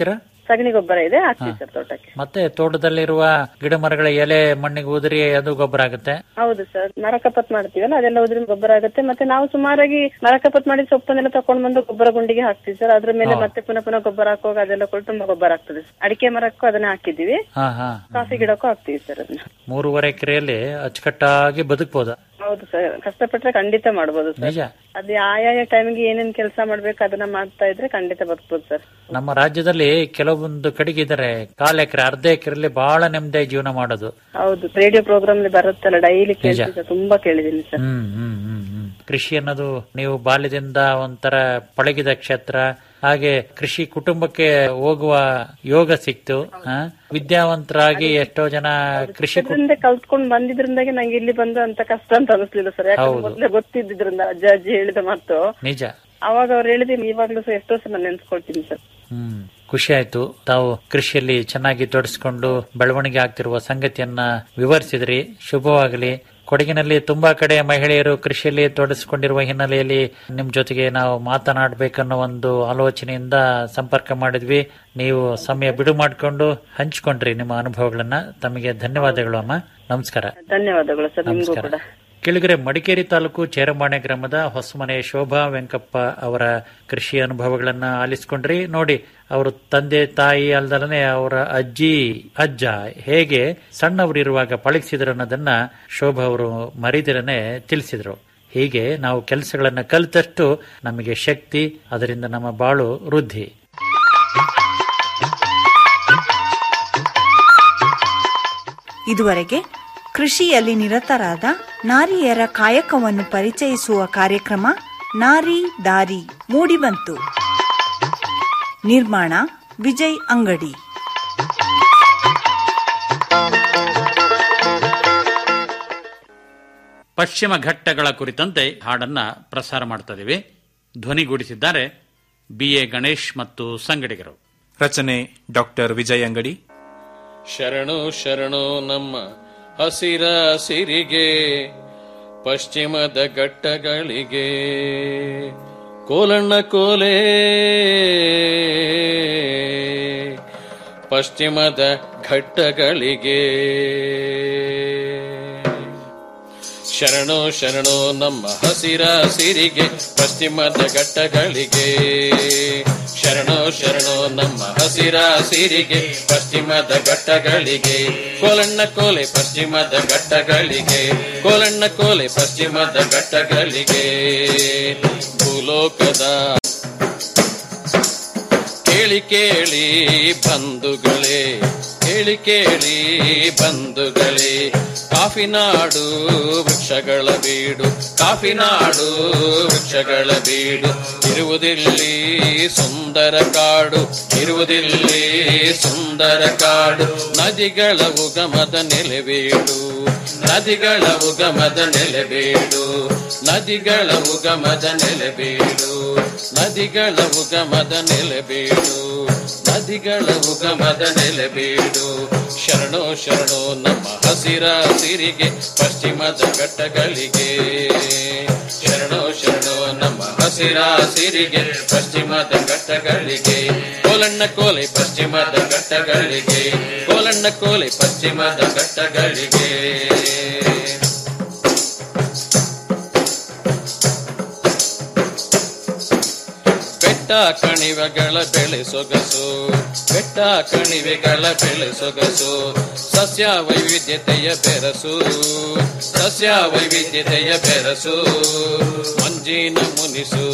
ಸಗಣಿ ಗೊಬ್ಬರ ಇದೆ ಹಾಕ್ತೀವಿ ಸರ್ ತೋಟಕ್ಕೆ ಮತ್ತೆ ತೋಟದಲ್ಲಿರುವ ಗಿಡ ಮರಗಳ ಎಲೆ ಮಣ್ಣಿಗೆ ಉದುರಿ ಅದು ಗೊಬ್ಬರ ಆಗುತ್ತೆ ಹೌದು ಸರ್ ಮರ ಕಪತ್ ಮಾಡ್ತೀವಲ್ಲ ಅದೆಲ್ಲ ಉದ್ರಿಂದ ಗೊಬ್ಬರ ಆಗುತ್ತೆ ಮತ್ತೆ ನಾವು ಸುಮಾರಾಗಿ ಮರ ಕಪತ್ ಮಾಡಿ ಸೊಪ್ಪನ್ನೆಲ್ಲ ತಕೊಂಡ್ ಬಂದು ಗೊಬ್ಬರ ಗುಂಡಿಗೆ ಹಾಕ್ತೀವಿ ಸರ್ ಅದ್ರ ಮೇಲೆ ಮತ್ತೆ ಪುನಃ ಪುನಃ ಗೊಬ್ಬರ ಹಾಕುವಾಗ ಅದೆಲ್ಲ ಕೊಟ್ಟು ತುಂಬಾ ಗೊಬ್ಬರ ಆಗ್ತದೆ sir. ಅಡಿಕೆ ಮರಕ್ಕೂ ಅದನ್ನ ಹಾಕಿದೀವಿ ಹಾ ಹಾ ಕಾಫಿ ಗಿಡಕ್ಕೂ ಹಾಕ್ತೀವಿ ಸರ್ ಅದನ್ನ ಮೂರುವರೆ ಎಕರೆಯಲ್ಲಿ ಅಚ್ಚುಕಟ್ಟಾಗಿ ಬದುಕಬಹುದು ಹೌದು ಸರ್ ಕಷ್ಟಪಟ್ರೆ ಖಂಡಿತ ಮಾಡ್ಬೋದು ಸರ್ ನಿಜ ಅದು ಆಯಾಯ ಟೈಮ್ಗೆ ಏನೇನ್ ಕೆಲಸ ಮಾಡ್ಬೇಕು ಅದನ್ನ ಮಾಡ್ತಾ ಇದ್ರೆ ಖಂಡಿತ ಬದುಕ್ಬೋದು ಸರ್ ನಮ್ಮ ರಾಜ್ಯದಲ್ಲಿ ಕೆಲವೊಂದು ಕಡೆಗಿದ್ದಾರೆ ಕಾಲ್ ಎಕರೆ ಅರ್ಧ ಎಕರೆಯಲ್ಲಿ ಬಹಳ ನೆಮ್ಮದಿಯಾಗಿ ಜೀವನ ಮಾಡೋದು ಹೌದು ರೇಡಿಯೋ ಪ್ರೋಗ್ರಾಮ್ ಬರುತ್ತಲ್ಲ ಡೈಲಿ ಕೇಳ್ತೀವಿ ಸರ್ ತುಂಬಾ ಕೇಳಿದೀನಿ ಸರ್ ಹ್ಮ್ ಹ್ಮ್ ಹ್ಮ್ ಹ್ಮ್ ಕೃಷಿ ಅನ್ನೋದು ನೀವು ಬಾಲ್ಯದಿಂದ ಒಂಥರ ಪಳಗಿದ ಕ್ಷೇತ್ರ ಹಾಗೆ ಕೃಷಿ ಕುಟುಂಬಕ್ಕೆ ಹೋಗುವ ಯೋಗ ಸಿಕ್ತು ಆ? ವಿದ್ಯಾವಂತರಾಗಿ ಎಷ್ಟೋ ಜನ ಕೃಷಿ ಕು- ಅದರಿಂದ ಕಲ್ತ್ಕೊಂಡ್ ಬಂದಿದ್ರಿಂದಾಗೆ ನಂಗೆ ಇಲ್ಲಿ ಬಂದು ಅಂತ ಕಷ್ಟ ಅಂತ ಅನಿಸ್ಲಿಲ್ಲ ಸರ್ ಯಾಕಂದ್ರೆ ಹೌದು. ಮೊದ್ಲೇ ಗೊತ್ತಿದ್ದಿದ್ರಿಂದ ಅಜ್ಜ ಅಜ್ಜಿ ಹೇಳಿದ ಮಾತು ನಿಜ ಅವಾಗ ಅವ್ರು ಹೇಳಿದ್ರೆ ಇವಾಗ್ಲೂ ಸಹ ಎಷ್ಟೋ ಸಲ ನೆನ್ಸ್ಕೊಳ್ತೀನಿ ಸರ್ ಹ್ಮ್ ಖುಷಿ ಆಯ್ತು ತಾವು ಕೃಷಿಯಲ್ಲಿ ಚೆನ್ನಾಗಿ ತೊಡಸ್ಕೊಂಡು ಬೆಳವಣಿಗೆ ಆಗ್ತಿರುವ ಸಂಗತಿಯನ್ನ ವಿವರಿಸಿದ್ರಿ ಶುಭವಾಗಲಿ ಕೊಡಗಿನಲ್ಲಿ ತುಂಬಾ ಕಡೆ ಮಹಿಳೆಯರು ಕೃಷಿಯಲ್ಲಿ ತೊಡಗಿಸಿಕೊಂಡಿರುವ ಹಿನ್ನೆಲೆಯಲ್ಲಿ ನಿಮ್ ಜೊತೆಗೆ ನಾವು ಮಾತನಾಡಬೇಕನ್ನೋ ಒಂದು ಆಲೋಚನೆಯಿಂದ ಸಂಪರ್ಕ ಮಾಡಿದ್ವಿ ನೀವು ಸಮಯ ಬಿಡು ಮಾಡಿಕೊಂಡು ಹಂಚಿಕೊಂಡ್ರಿ ನಿಮ್ಮ ಅನುಭವಗಳನ್ನ ತಮಗೆ ಧನ್ಯವಾದಗಳು ಅಮ್ಮ ನಮಸ್ಕಾರ ಧನ್ಯವಾದಗಳು ಸರ್ ನಿಮ್ಗೂ ನಮಸ್ಕಾರ ಕೂಡ ಕೆಳಗರೆ ಮಡಿಕೇರಿ ತಾಲೂಕು ಚೇರಮಾಣೆ ಗ್ರಾಮದ ಹೊಸಮನೆ ಶೋಭಾ ವೆಂಕಪ್ಪ ಅವರ ಕೃಷಿ ಅನುಭವಗಳನ್ನ ಆಲಿಸ್ಕೊಂಡ್ರಿ ನೋಡಿ ಅವರು ತಂದೆ ತಾಯಿ ಅಲ್ದಲನೆ ಅವರ ಅಜ್ಜಿ ಅಜ್ಜ ಹೇಗೆ ಸಣ್ಣವರಿರುವಾಗ ಪಳಗಿಸಿದ್ರು ಅನ್ನೋದನ್ನ ಶೋಭಾ ಅವರು ಮರಿದಿರನೆ ತಿಳಿಸಿದ್ರು ಹೀಗೆ ನಾವು ಕೆಲಸಗಳನ್ನ ಕಲಿತಷ್ಟು ನಮಗೆ ಶಕ್ತಿ ಅದರಿಂದ ನಮ್ಮ ಬಾಳು ವೃದ್ಧಿ ಇದುವರೆಗೆ ಕೃಷಿಯಲ್ಲಿ ನಿರತರಾದ ನಾರಿಯರ ಕಾಯಕವನ್ನು ಪರಿಚಯಿಸುವ ಕಾರ್ಯಕ್ರಮ ನಾರಿ ದಾರಿ ಮೂಡಿಬಂತು ನಿರ್ಮಾಣ ವಿಜಯ್ ಅಂಗಡಿ ಪಶ್ಚಿಮ ಘಟ್ಟಗಳ ಕುರಿತಂತೆ ಹಾಡನ್ನ ಪ್ರಸಾರ ಮಾಡ್ತಾ ಇದೀವಿ ಧ್ವನಿಗೂಡಿಸಿದ್ದಾರೆ ಬಿ ಎ ಗಣೇಶ್ ಮತ್ತು ಸಂಗಡಿಗರು ರಚನೆ ಡಾಕ್ಟರ್ ವಿಜಯ್ ಅಂಗಡಿ ಶರಣು ಶರಣು ನಮ್ಮ ಹಸಿರ ಸಿರಿಗೆ ಪಶ್ಚಿಮದ ಘಟ್ಟಗಳಿಗೆ ಕೋಲಣ್ಣ ಕೋಲೆ ಪಶ್ಚಿಮದ ಘಟ್ಟಗಳಿಗೆ ಶರಣು ಶರಣು ನಮ್ಮ ಹಸಿರ ಸಿರಿಗೆ ಪಶ್ಚಿಮದ ಘಟ್ಟಗಳಿಗೆ ಶರಣು ಶರಣು ನಮ್ಮ ಹಸಿರ ಸಿರಿಗೆ ಪಶ್ಚಿಮದ ಘಟ್ಟಗಳಿಗೆ ಕೋಲಣ್ಣ ಕೋಲೆ ಪಶ್ಚಿಮದ ಘಟ್ಟಗಳಿಗೆ ಕೋಲಣ್ಣ ಕೋಲೆ ಪಶ್ಚಿಮದ ಘಟ್ಟಗಳಿಗೆ ಭೂಲೋಕದ ಕೇಳಿ ಕೇಳಿ ಬಂಧುಗಳೇ ಕೇಳಿ ಕೇಳಿ ಬಂಧುಗಳೇ ಕಾಫಿನಾಡು ವೃಕ್ಷಗಳ ಬೀಡು ಕಾಫಿನಾಡು ವೃಕ್ಷಗಳ ಬೀಡು ಇರುವುದಿಲ್ಲಿ ಸುಂದರ ಕಾಡು ಇರುವುದಿಲ್ಲಿ ಸುಂದರ ಕಾಡು ನದಿಗಳ ಉಗಮದ ನೆಲೆಬೀಡು ನದಿಗಳ ಉಗಮದ ನೆಲೆಬೀಡು ನದಿಗಳ ಉಗಮದ ನೆಲೆಬೀಡು ನದಿಗಳ ಉಗಮದ ನೆಲೆಬೀಡು ನದಿಗಳ ಉಗಮದ ನೆಲೆಬೀಡು ಶರಣೋ ಶರಣೋ ನಮ್ಮ ಹಸಿರ ಸಿರಿಗೆ ಪಶ್ಚಿಮದ ಘಟ್ಟಗಳಿಗೆ ಶರಣೋ ಶರಣೋ ನಮ್ಮ ಹಸಿರ ಸಿರಿಗೆ ಪಶ್ಚಿಮದ ಘಟ್ಟಗಳಿಗೆ ಕೋಲಣ್ಣ ಕೋಲೆ ಪಶ್ಚಿಮದ ಘಟ್ಟಗಳಿಗೆ ಕೋಲಣ್ಣ ಕೋಲೆ ಪಶ್ಚಿಮದ ಘಟ್ಟಗಳಿಗೆ ಬೆಟ್ಟ ಕಣಿವೆಗಳ ಬೆಳೆ ಸೊಗಸು ಬೆಟ್ಟ ಕಣಿವೆಗಳ ಬೆಳೆ ಸೊಗಸು ಸಸ್ಯ ವೈವಿಧ್ಯತೆಯ ಬೆರಸು ಸಸ್ಯ ವೈವಿಧ್ಯತೆಯ ಬೆರಸು ಮಂಜಿನ ಮುನಿಸು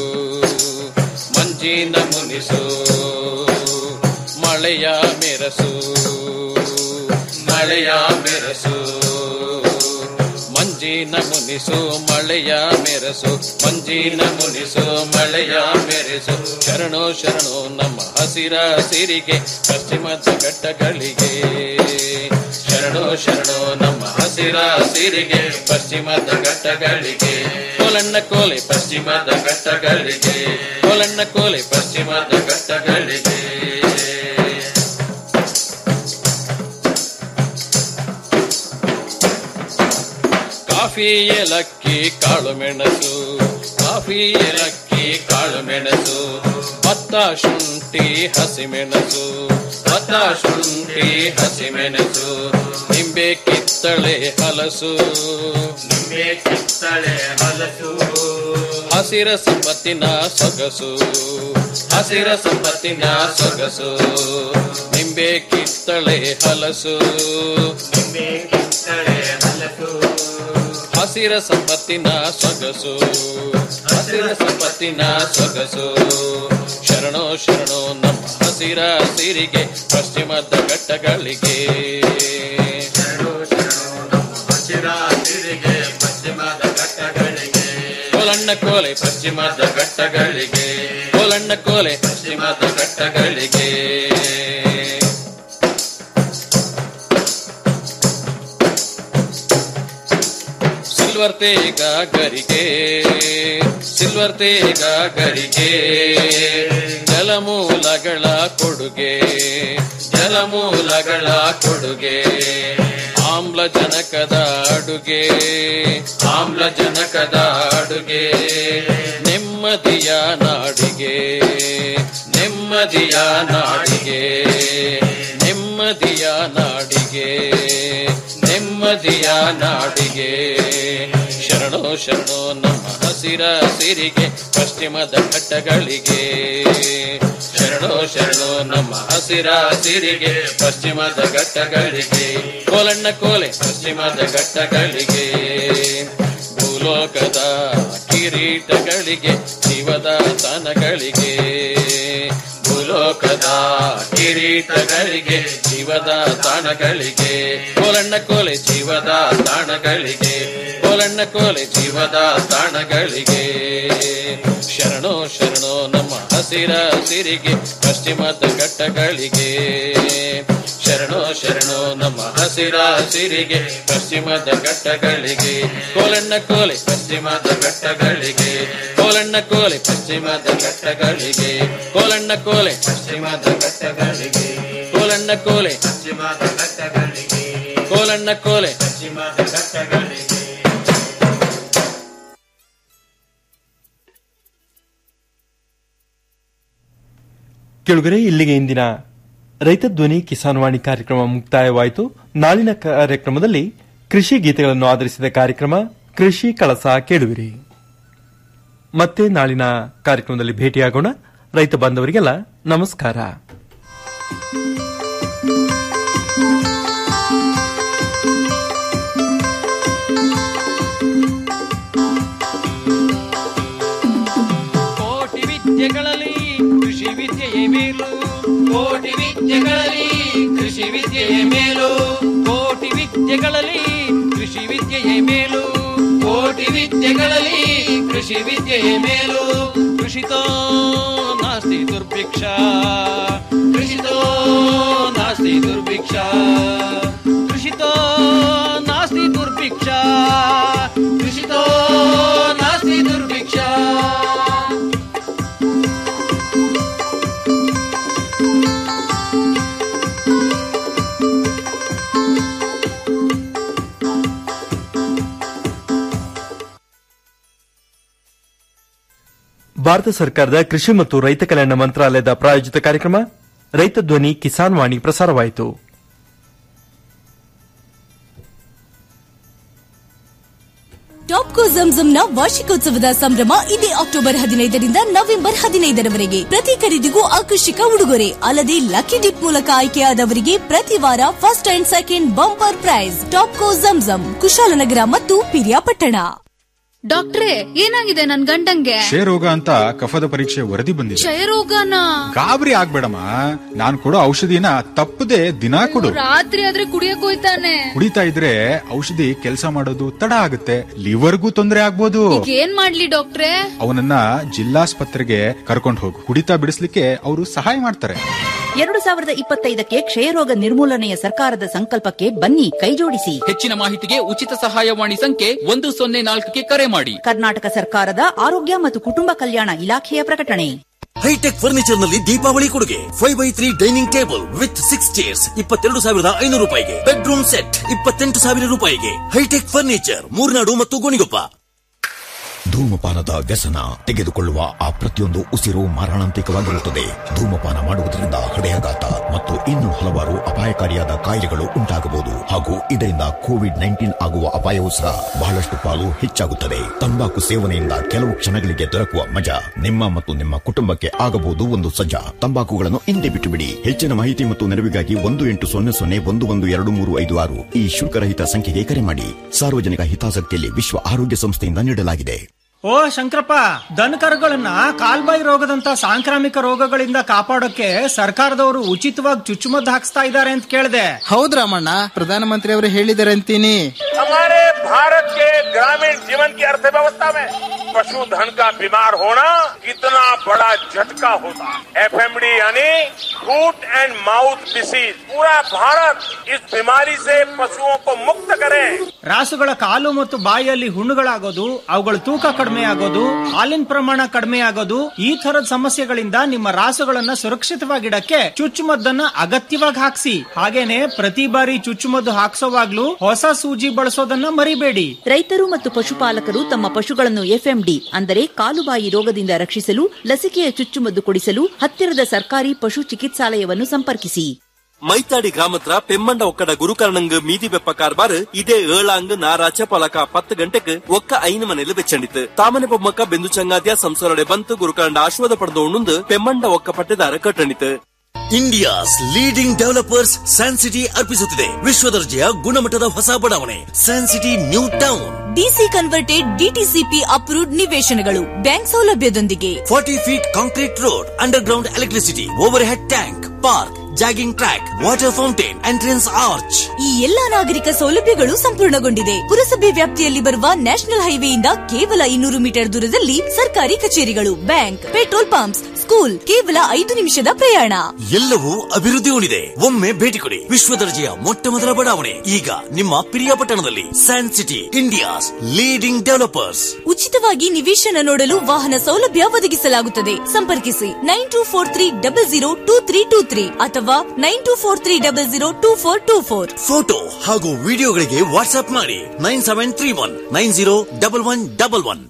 ಮಂಜಿನ ಮುನಿಸು ಮಳೆಯ ಮೆರಸು ಮಳೆಯ ಮೆರಸು ಮಂಜಿನ ಮುನಿಸು ಮಳೆಯ ಮೆರಸು ಮಂಜಿನ ಮುನಿಸು ಮಳೆಯ ಮೆರೆಸು ಶರಣೋ ಶರಣೋ ನಮ್ಮ ಹಸಿರ ಸಿರಿಗೆ ಪಶ್ಚಿಮದ ಘಟ್ಟಗಳಿಗೆ ಶರಣೋ ಶರಣೋ ನಮ್ಮ ಹಸಿರ ಸಿರಿಗೆ ಪಶ್ಚಿಮದ ಘಟ್ಟಗಳಿಗೆ ಕೋಲಣ್ಣ ಕೋಲೆ ಪಶ್ಚಿಮದ ಘಟ್ಟಗಳಿಗೆ ಕೋಲಣ್ಣ ಕೋಲೆ ಪಶ್ಚಿಮದ ಘಟ್ಟಗಳಿಗೆ ಕಾಫಿ ಏಲಕ್ಕಿ ಕಾಳು ಮೆಣಸು ಕಾಫಿ ಏಲಕ್ಕಿ ಕಾಳು ಮೆಣಸು ಭತ್ತ ಶುಂಠಿ ಹಸಿಮೆಣಸು ಭತ್ತ ಶುಂಠಿ ಹಸಿಮೆಣಸು ನಿಂಬೆ ಕಿತ್ತಳೆ ಹಲಸು ನಿಂಬೆ ಕಿತ್ತಳೆ ಹಲಸು ಹಸಿರ ಸಂಪತ್ತಿನ ಸೊಗಸು ಹಸಿರ ಸಂಪತ್ತಿನ ಸೊಗಸು ನಿಂಬೆ ಕಿತ್ತಳೆ ಹಲಸು ನಿಂಬೆ ಕಿತ್ತಳೆ ಹಲಸು ಹಸಿರ ಸಂಪತ್ತಿನ ಸೊಗಸು ಹಸಿರ ಸಂಪತ್ತಿನ ಸೊಗಸು ಶರಣೋ ಶರಣೋ ನಮ್ಮ ಹಸಿರ ಸಿರಿಗೆ ಪಶ್ಚಿಮದ ಘಟ್ಟಗಳಿಗೆ ಶರಣೋ ಶರಣೋ ನಮ್ಮ ಹಸಿರ ಸಿರಿಗೆ ಪಶ್ಚಿಮದ ಘಟ್ಟಗಳಿಗೆ ಕೋಲಣ್ಣ ಕೋಲೆ ಪಶ್ಚಿಮದ ಘಟ್ಟಗಳಿಗೆ ಕೋಲಣ್ಣ ಕೋಲೆ ಪಶ್ಚಿಮದ ಘಟ್ಟಗಳಿಗೆ ಸಿಲ್ವರ್ ತೇಗ ಗರಿಗೆ ಸಿಲ್ವರ್ ತೇಗ ಗರಿಗೆ ಜಲಮೂಲಗಳ ಕೊಡುಗೆ ಜಲಮೂಲಗಳ ಕೊಡುಗೆ ಆಮ್ಲಜನಕದ ಅಡುಗೆ ಆಮ್ಲಜನಕದ ಅಡುಗೆ ನೆಮ್ಮದಿಯ ನಾಡಿಗೆ ನೆಮ್ಮದಿಯ ನಾಡಿಗೆ ನೆಮ್ಮದಿಯ ನಾಡಿಗೆ ನೆಮ್ಮದಿಯ ನಾಡಿಗೆ ಶರಣೋ ಶರಣೋ ನಮ್ಮ ಹಸಿರ ಸಿರಿಗೆ ಪಶ್ಚಿಮದ ಘಟ್ಟಗಳಿಗೆ ಶರಣೋ ಶರಣೋ ನಮ್ಮ ಹಸಿರ ಸಿರಿಗೆ ಪಶ್ಚಿಮದ ಘಟ್ಟಗಳಿಗೆ ಕೋಲಣ್ಣ ಕೋಲೆ ಪಶ್ಚಿಮದ ಘಟ್ಟಗಳಿಗೆ ಭೂಲೋಕದ ಕಿರೀಟಗಳಿಗೆ ಜೀವದ ತಾನಗಳಿಗೆ ಭೂಲೋಕದ ಕಿರೀಟಗಳಿಗೆ ಜೀವದ ತಾಣಗಳಿಗೆ ಕೋಲಣ್ಣ ಕೋಲೆ ಜೀವದ ತಾಣಗಳಿಗೆ ಕೋಲಣ್ಣ ಕೋಲೆ ಜೀವದ ತಾಣಗಳಿಗೆ ಶರಣೋ ಶರಣೋ ನಮ್ಮ ಹಸಿರ ಸಿರಿಗೆ ಪಶ್ಚಿಮದ ಘಟ್ಟಗಳಿಗೆ ಶರಣೋ ಶರಣೋ ನಮ್ಮ ಹಸಿರ ಸಿರಿಗೆ ಪಶ್ಚಿಮದ ಘಟ್ಟಗಳಿಗೆ ಕೋಲಣ್ಣ ಕೋಲೆ ಪಶ್ಚಿಮದ ಘಟ್ಟಗಳಿಗೆ ಕೋಲಣ್ಣ ಕೋಲೆ ಪಶ್ಚಿಮದ ಘಟ್ಟಗಳಿಗೆ ಕೋಲಣ್ಣ ಕೋಲೆ ಪಶ್ಚಿಮದ ಘಟ್ಟಗಳಿಗೆ ಕೋಲಣ್ಣ ಕೋಲೆ ಪಶ್ಚಿಮದ ಘಟ್ಟಗಳಿಗೆ ಕೋಲಣ್ಣ ಕೋಲೆ ಪಶ್ಚಿಮದ ಘಟ್ಟಗಳಿಗೆ ಕೆಳಗರೆ ಇಲ್ಲಿಗೆ ಇಂದಿನ ರೈತ ಧ್ವನಿ ಕಿಸಾನ್ ವಾಣಿ ಕಾರ್ಯಕ್ರಮ ಮುಕ್ತಾಯವಾಯಿತು ನಾಳಿನ ಕಾರ್ಯಕ್ರಮದಲ್ಲಿ ಕೃಷಿ ಗೀತೆಗಳನ್ನು ಆಧರಿಸಿದ ಕಾರ್ಯಕ್ರಮ ಕೃಷಿ ಕಳಸ ಕೇಳುವಿರಿ ಮತ್ತೆ ನಾಳಿನ ಕಾರ್ಯಕ್ರಮದಲ್ಲಿ ಭೇಟಿಯಾಗೋಣ ರೈತ ಬಾಂಧವರಿಗೆಲ್ಲ ನಮಸ್ಕಾರ ಕೋಟಿ ವಿದ್ಯೆಗಳಲ್ಲಿ ಕೃಷಿ ವಿದ್ಯೆಯೇ ಮೇಲು ಕೋಟಿ ವಿದ್ಯೆಗಳಲ್ಲಿ ಕೃಷಿ ವಿದ್ಯೆಯೇ ಮೇಲು ಕೋಟಿ ವಿದ್ಯೆಗಳಲ್ಲಿ ಕೃಷಿ ವಿದ್ಯೆಯೇ ಮೇಲು ಕೋಟಿ ವಿದ್ಯೆಗಳಲ್ಲಿ ಕೃಷಿ ವಿದ್ಯೆಯೇ ಮೇಲು ಕೃಷಿತೋ ನಾಸ್ತಿ ದುರ್ಭಿಕ್ಷ ಕೃಷಿತೋ ನಾಸ್ತಿ ದುರ್ಭಿಕ್ಷ ಕೃಷಿತೋ ನಾಸ್ತಿ ದುರ್ಭಿಕ್ಷ ಕೃಷಿತೋ ನಾಸ್ತಿ ದುರ್ಭಿಕ್ಷ ಭಾರತ ಸರ್ಕಾರದ ಕೃಷಿ ಮತ್ತು ರೈತ ಕಲ್ಯಾಣ ಮಂತ್ರಾಲಯದ ಪ್ರಾಯೋಜಿತ ಕಾರ್ಯಕ್ರಮ ರೈತ ಧ್ವನಿ ಕಿಸಾನ್ ವಾಣಿ ಪ್ರಸಾರವಾಯಿತು ಟಾಪ್ಕೋ ಜಂಜಂನ ವಾರ್ಷಿಕೋತ್ಸವದ ಸಂಭ್ರಮ ಇದೇ ಅಕ್ಟೋಬರ್ ಹದಿನೈದರಿಂದ ನವೆಂಬರ್ ಹದಿನೈದರವರೆಗೆ ಪ್ರತಿ ಖರೀದಿಗೂ ಆಕರ್ಷಕ ಉಡುಗೊರೆ ಅಲ್ಲದೆ ಲಕ್ಕಿ ಡಿಪ್ ಮೂಲಕ ಆಯ್ಕೆಯಾದವರಿಗೆ ಪ್ರತಿ ವಾರ first and second bumper prize Topco Zamzam Kushalnagar ಮತ್ತು ಪಿರಿಯಾಪಟ್ಟಣ ಡಾಕ್ಟ್ರೇ ಏನಾಗಿದೆ ನನ್ ಗಂಡಂಗೆ ಕ್ಷಯರೋಗ ಅಂತ ಕಫದ ಪರೀಕ್ಷೆ ವರದಿ ಬಂದಿದೆ ಕ್ಷಯರೋಗನ ಗಾಬರಿ ಆಗ್ಬೇಡಮ್ಮ ನಾನ್ ಕೊಡೋ ಔಷಧಿನ ತಪ್ಪದೆ ದಿನಾ ಕೊಡು ರಾತ್ರಿ ಆದ್ರೆ ಕುಡಿಯಕ್ ಹೋಯ್ತಾನೆ ಕುಡಿತಾ ಇದ್ರೆ ಔಷಧಿ ಕೆಲಸ ಮಾಡೋದು ತಡ ಆಗುತ್ತೆ ಲಿವರ್ಗೂ ತೊಂದರೆ ಆಗ್ಬೋದು ಈಗ ಏನ್ ಮಾಡ್ಲಿ ಡಾಕ್ಟ್ರೇ ಅವನನ್ನ ಜಿಲ್ಲಾಸ್ಪತ್ರೆಗೆ ಕರ್ಕೊಂಡು ಹೋಗು ಕುಡಿತಾ ಬಿಡಿಸ್ಲಿಕ್ಕೆ ಅವರು ಸಹಾಯ ಮಾಡ್ತಾರೆ ಎರಡು ಸಾವಿರದ ಇಪ್ಪತ್ತೈದಕ್ಕೆ ಕ್ಷಯರೋಗ ನಿರ್ಮೂಲನೆಯ ಸರ್ಕಾರದ ಸಂಕಲ್ಪಕ್ಕೆ ಬನ್ನಿ ಕೈಜೋಡಿಸಿ ಹೆಚ್ಚಿನ ಮಾಹಿತಿಗೆ ಉಚಿತ ಸಹಾಯವಾಣಿ ಸಂಖ್ಯೆ ಒಂದು ಸೊನ್ನೆ ನಾಲ್ಕಕ್ಕೆ ಕರೆ ಮಾಡಿ ಕರ್ನಾಟಕ ಸರ್ಕಾರದ ಆರೋಗ್ಯ ಮತ್ತು ಕುಟುಂಬ ಕಲ್ಯಾಣ ಇಲಾಖೆಯ ಪ್ರಕಟಣೆ ಹೈಟೆಕ್ ಫರ್ನಿಚರ್ ನಲ್ಲಿ ದೀಪಾವಳಿ ಕೊಡುಗೆ five by three dining table with six chairs ಇಪ್ಪತ್ತೆರಡು ಸಾವಿರದ ಐನೂರು ರೂಪಾಯಿಗೆ ಬೆಡ್ರೂಮ್ ಸೆಟ್ ಇಪ್ಪತ್ತೆಂಟು ಸಾವಿರ ರೂಪಾಯಿಗೆ ಹೈಟೆಕ್ ಫರ್ನಿಚರ್ ಮೂರ್ನಾಡು ಮತ್ತು ಗೋಣಿಗೊಪ್ಪ ಧೂಮಪಾನದ ವ್ಯಸನ ತೆಗೆದುಕೊಳ್ಳುವ ಆ ಪ್ರತಿಯೊಂದು ಉಸಿರು ಮಾರಣಾಂತಿಕವಾಗಿರುತ್ತದೆ ಧೂಮಪಾನ ಮಾಡುವುದರಿಂದ ಹೃದಯಾಘಾತ ಮತ್ತು ಇನ್ನು ಹಲವಾರು ಅಪಾಯಕಾರಿಯಾದ ಕಾಯಿಲೆಗಳು ಉಂಟಾಗಬಹುದು ಹಾಗೂ ಇದರಿಂದ ಕೋವಿಡ್ ನೈನ್ಟೀನ್ ಆಗುವ ಅಪಾಯವೂ ಸಹ ಬಹಳಷ್ಟು ಪಾಲು ಹೆಚ್ಚಾಗುತ್ತದೆ ತಂಬಾಕು ಸೇವನೆಯಿಂದ ಕೆಲವು ಕ್ಷಣಗಳಿಗೆ ದೊರಕುವ ಮಜಾ ನಿಮ್ಮ ಮತ್ತು ನಿಮ್ಮ ಕುಟುಂಬಕ್ಕೆ ಆಗಬಹುದು ಒಂದು ಸಜ್ಜಾ ತಂಬಾಕುಗಳನ್ನು ಹಿಂದೆ ಬಿಟ್ಟು ಬಿಡಿ ಹೆಚ್ಚಿನ ಮಾಹಿತಿ ಮತ್ತು ನೆರವಿಗಾಗಿ ಒಂದು ಎಂಟು ಸೊನ್ನೆ ಸೊನ್ನೆ ಒಂದು ಒಂದು ಎರಡು ಮೂರು ಐದು ಆರು ಈ ಶುಲ್ಕರಹಿತ ಸಂಖ್ಯೆಗೆ ಕರೆ ಮಾಡಿ ಸಾರ್ವಜನಿಕ ಹಿತಾಸಕ್ತಿಯಲ್ಲಿ ವಿಶ್ವ ಆರೋಗ್ಯ ಸಂಸ್ಥೆಯಿಂದ ನೀಡಲಾಗಿದೆ ಓ ಶಂಕರಪ್ಪ ದನಕರುಗಳನ್ನ ಕಾಲ್ಬಾಯಿ ರೋಗದಂತ ಸಾಂಕ್ರಾಮಿಕ ರೋಗಗಳಿಂದ ಕಾಪಾಡೋಕೆ ಸರ್ಕಾರದವರು ಉಚಿತವಾಗಿ ಚುಚ್ಚುಮದ್ದು ಹಾಕ್ಸ್ತಾ ಇದ್ದಾರೆ ಅಂತ ಕೇಳಿದೆ ಹೌದ್ ರಾಮಣ್ಣ ಪ್ರಧಾನಮಂತ್ರಿ ಅವರು ಹೇಳಿದ್ದಾರೆ ಅಂತೀನಿ हमारे भारत के ग्रामीण जीवन की अर्थव्यवस्था में पशुधन का बीमार होना कितना बड़ा झटका होता है एफएमडी यानी फूट एंड माउथ डिसीज पूरा भारत इस बीमारी से पशुओं को मुक्त करे ರಾಸುಗಳ ಕಾಲು ಮತ್ತು ಬಾಯಿಯಲ್ಲಿ ಹುಣ್ಣುಗಳಾಗೋದು ಅವುಗಳ ತೂಕ ಕಡಿಮೆ ಆಗೋದು ಹಾಲಿನ ಪ್ರಮಾಣ ಕಡಿಮೆ ಆಗೋದು ಈ ತರದ ಸಮಸ್ಯೆಗಳಿಂದ ನಿಮ್ಮ ರಾಸುಗಳನ್ನ ಸುರಕ್ಷಿತವಾಗಿಡಕ್ಕೆ ಚುಚ್ಚುಮದ್ದನ್ನ ಅಗತ್ಯವಾಗಿ ಹಾಕ್ಸಿ ಹಾಗೇನೆ ಪ್ರತಿ ಬಾರಿ ಚುಚ್ಚುಮದ್ದು ಹಾಕ್ಸೋವಾಗ್ಲೂ ಹೊಸ ಸೂಜಿ ಬಳಸೋದನ್ನ ಮರಿಬೇಡಿ ರೈತರು ಮತ್ತು ಪಶುಪಾಲಕರು ತಮ್ಮ ಪಶುಗಳನ್ನು ಎಫ್ಎಂಡಿ ಅಂದರೆ ಕಾಲುಬಾಯಿ ರೋಗದಿಂದ ರಕ್ಷಿಸಲು ಲಸಿಕೆಯ ಚುಚ್ಚುಮದ್ದು ಕೊಡಿಸಲು ಹತ್ತಿರದ ಸರ್ಕಾರಿ ಪಶು ಚಿಕಿತ್ಸಾಲಯವನ್ನು ಸಂಪರ್ಕಿಸಿ ಮೈತಾಡಿ ಗ್ರಾಮತ್ರ ಪೆಮ್ಮಂಡ ಒಕ್ಕಡ ಗುರುಕರ್ಣಂಗ್ ಮೀದಿ ಬೆಪ್ಪ ಕಾರ್ಬಾರ್ ಇದೇ ಏಳಾಂಗ್ ನಾರಾಚ ಪಲಕ ಪತ್ತು ಗಂಟೆಗ್ ಒಕ್ಕ ಐನ ಮನೆಯಲ್ಲಿ ಬೆಚ್ಚಂಡಿತ್ತು ತಾಮನೆ ಬೊಮ್ಮಕ್ಕ ಬೆಂದು ಚಂಗಾದ್ಯ ಸಂಸಾರಡೆ ಬಂತು ಗುರುಕರ್ಣ ಆಶ್ವಾದ ಪಡೆದೋಣ್ಣುಂದು ಪೆಮ್ಮಂಡ ಒಕ್ಕ ಪಟ್ಟೆದಾರ ಕಟ್ಟಣಿತು India's leading developers Sancity ಅರ್ಪಿಸುತ್ತಿದೆ ವಿಶ್ವ ದರ್ಜೆಯ ಗುಣಮಟ್ಟದ ಹೊಸ ಬಡಾವಣೆ San city new town DC converted DTCP approved ನಿವೇಶನಗಳು ಬ್ಯಾಂಕ್ ಸೌಲಭ್ಯದೊಂದಿಗೆ forty feet concrete road underground electricity overhead tank park jogging track water fountain entrance arch ಈ ಎಲ್ಲಾ ನಾಗರಿಕ ಸೌಲಭ್ಯಗಳು ಸಂಪೂರ್ಣಗೊಂಡಿದೆ ಪುರಸಭೆ ವ್ಯಾಪ್ತಿಯಲ್ಲಿ ಬರುವ ನ್ಯಾಷನಲ್ ಹೈವೇಯಿಂದ ಕೇವಲ ಇನ್ನೂರು ಮೀಟರ್ ದೂರದಲ್ಲಿ ಸರ್ಕಾರಿ ಕಚೇರಿಗಳು ಬ್ಯಾಂಕ್ ಪೆಟ್ರೋಲ್ ಪಂಪ್ಸ್ ಸ್ಕೂಲ್ ಕೇವಲ ಐದು ನಿಮಿಷದ ಪ್ರಯಾಣ ಎಲ್ಲವೂ ಅಭಿವೃದ್ಧಿ ಹೊಂದಿದೆ ಒಮ್ಮೆ ಭೇಟಿ ಕೊಡಿ ವಿಶ್ವ ದರ್ಜೆಯ ಮೊಟ್ಟ ಮೊದಲ ಬಡಾವಣೆ ಈಗ ನಿಮ್ಮ ಪ್ರಿಯ ಪಟ್ಟಣದಲ್ಲಿ San city India's leading developers ಉಚಿತವಾಗಿ ನಿವೇಶನ ನೋಡಲು ವಾಹನ ಸೌಲಭ್ಯ ಒದಗಿಸಲಾಗುತ್ತದೆ ಸಂಪರ್ಕಿಸಿ nine two four three double zero two three two three ಅಥವಾ nine two four three double zero two four two four photo ಹಾಗೂ ವಿಡಿಯೋಗಳಿಗೆ ವಾಟ್ಸ್ಆಪ್ ಮಾಡಿ nine seven three one nine zero double one double one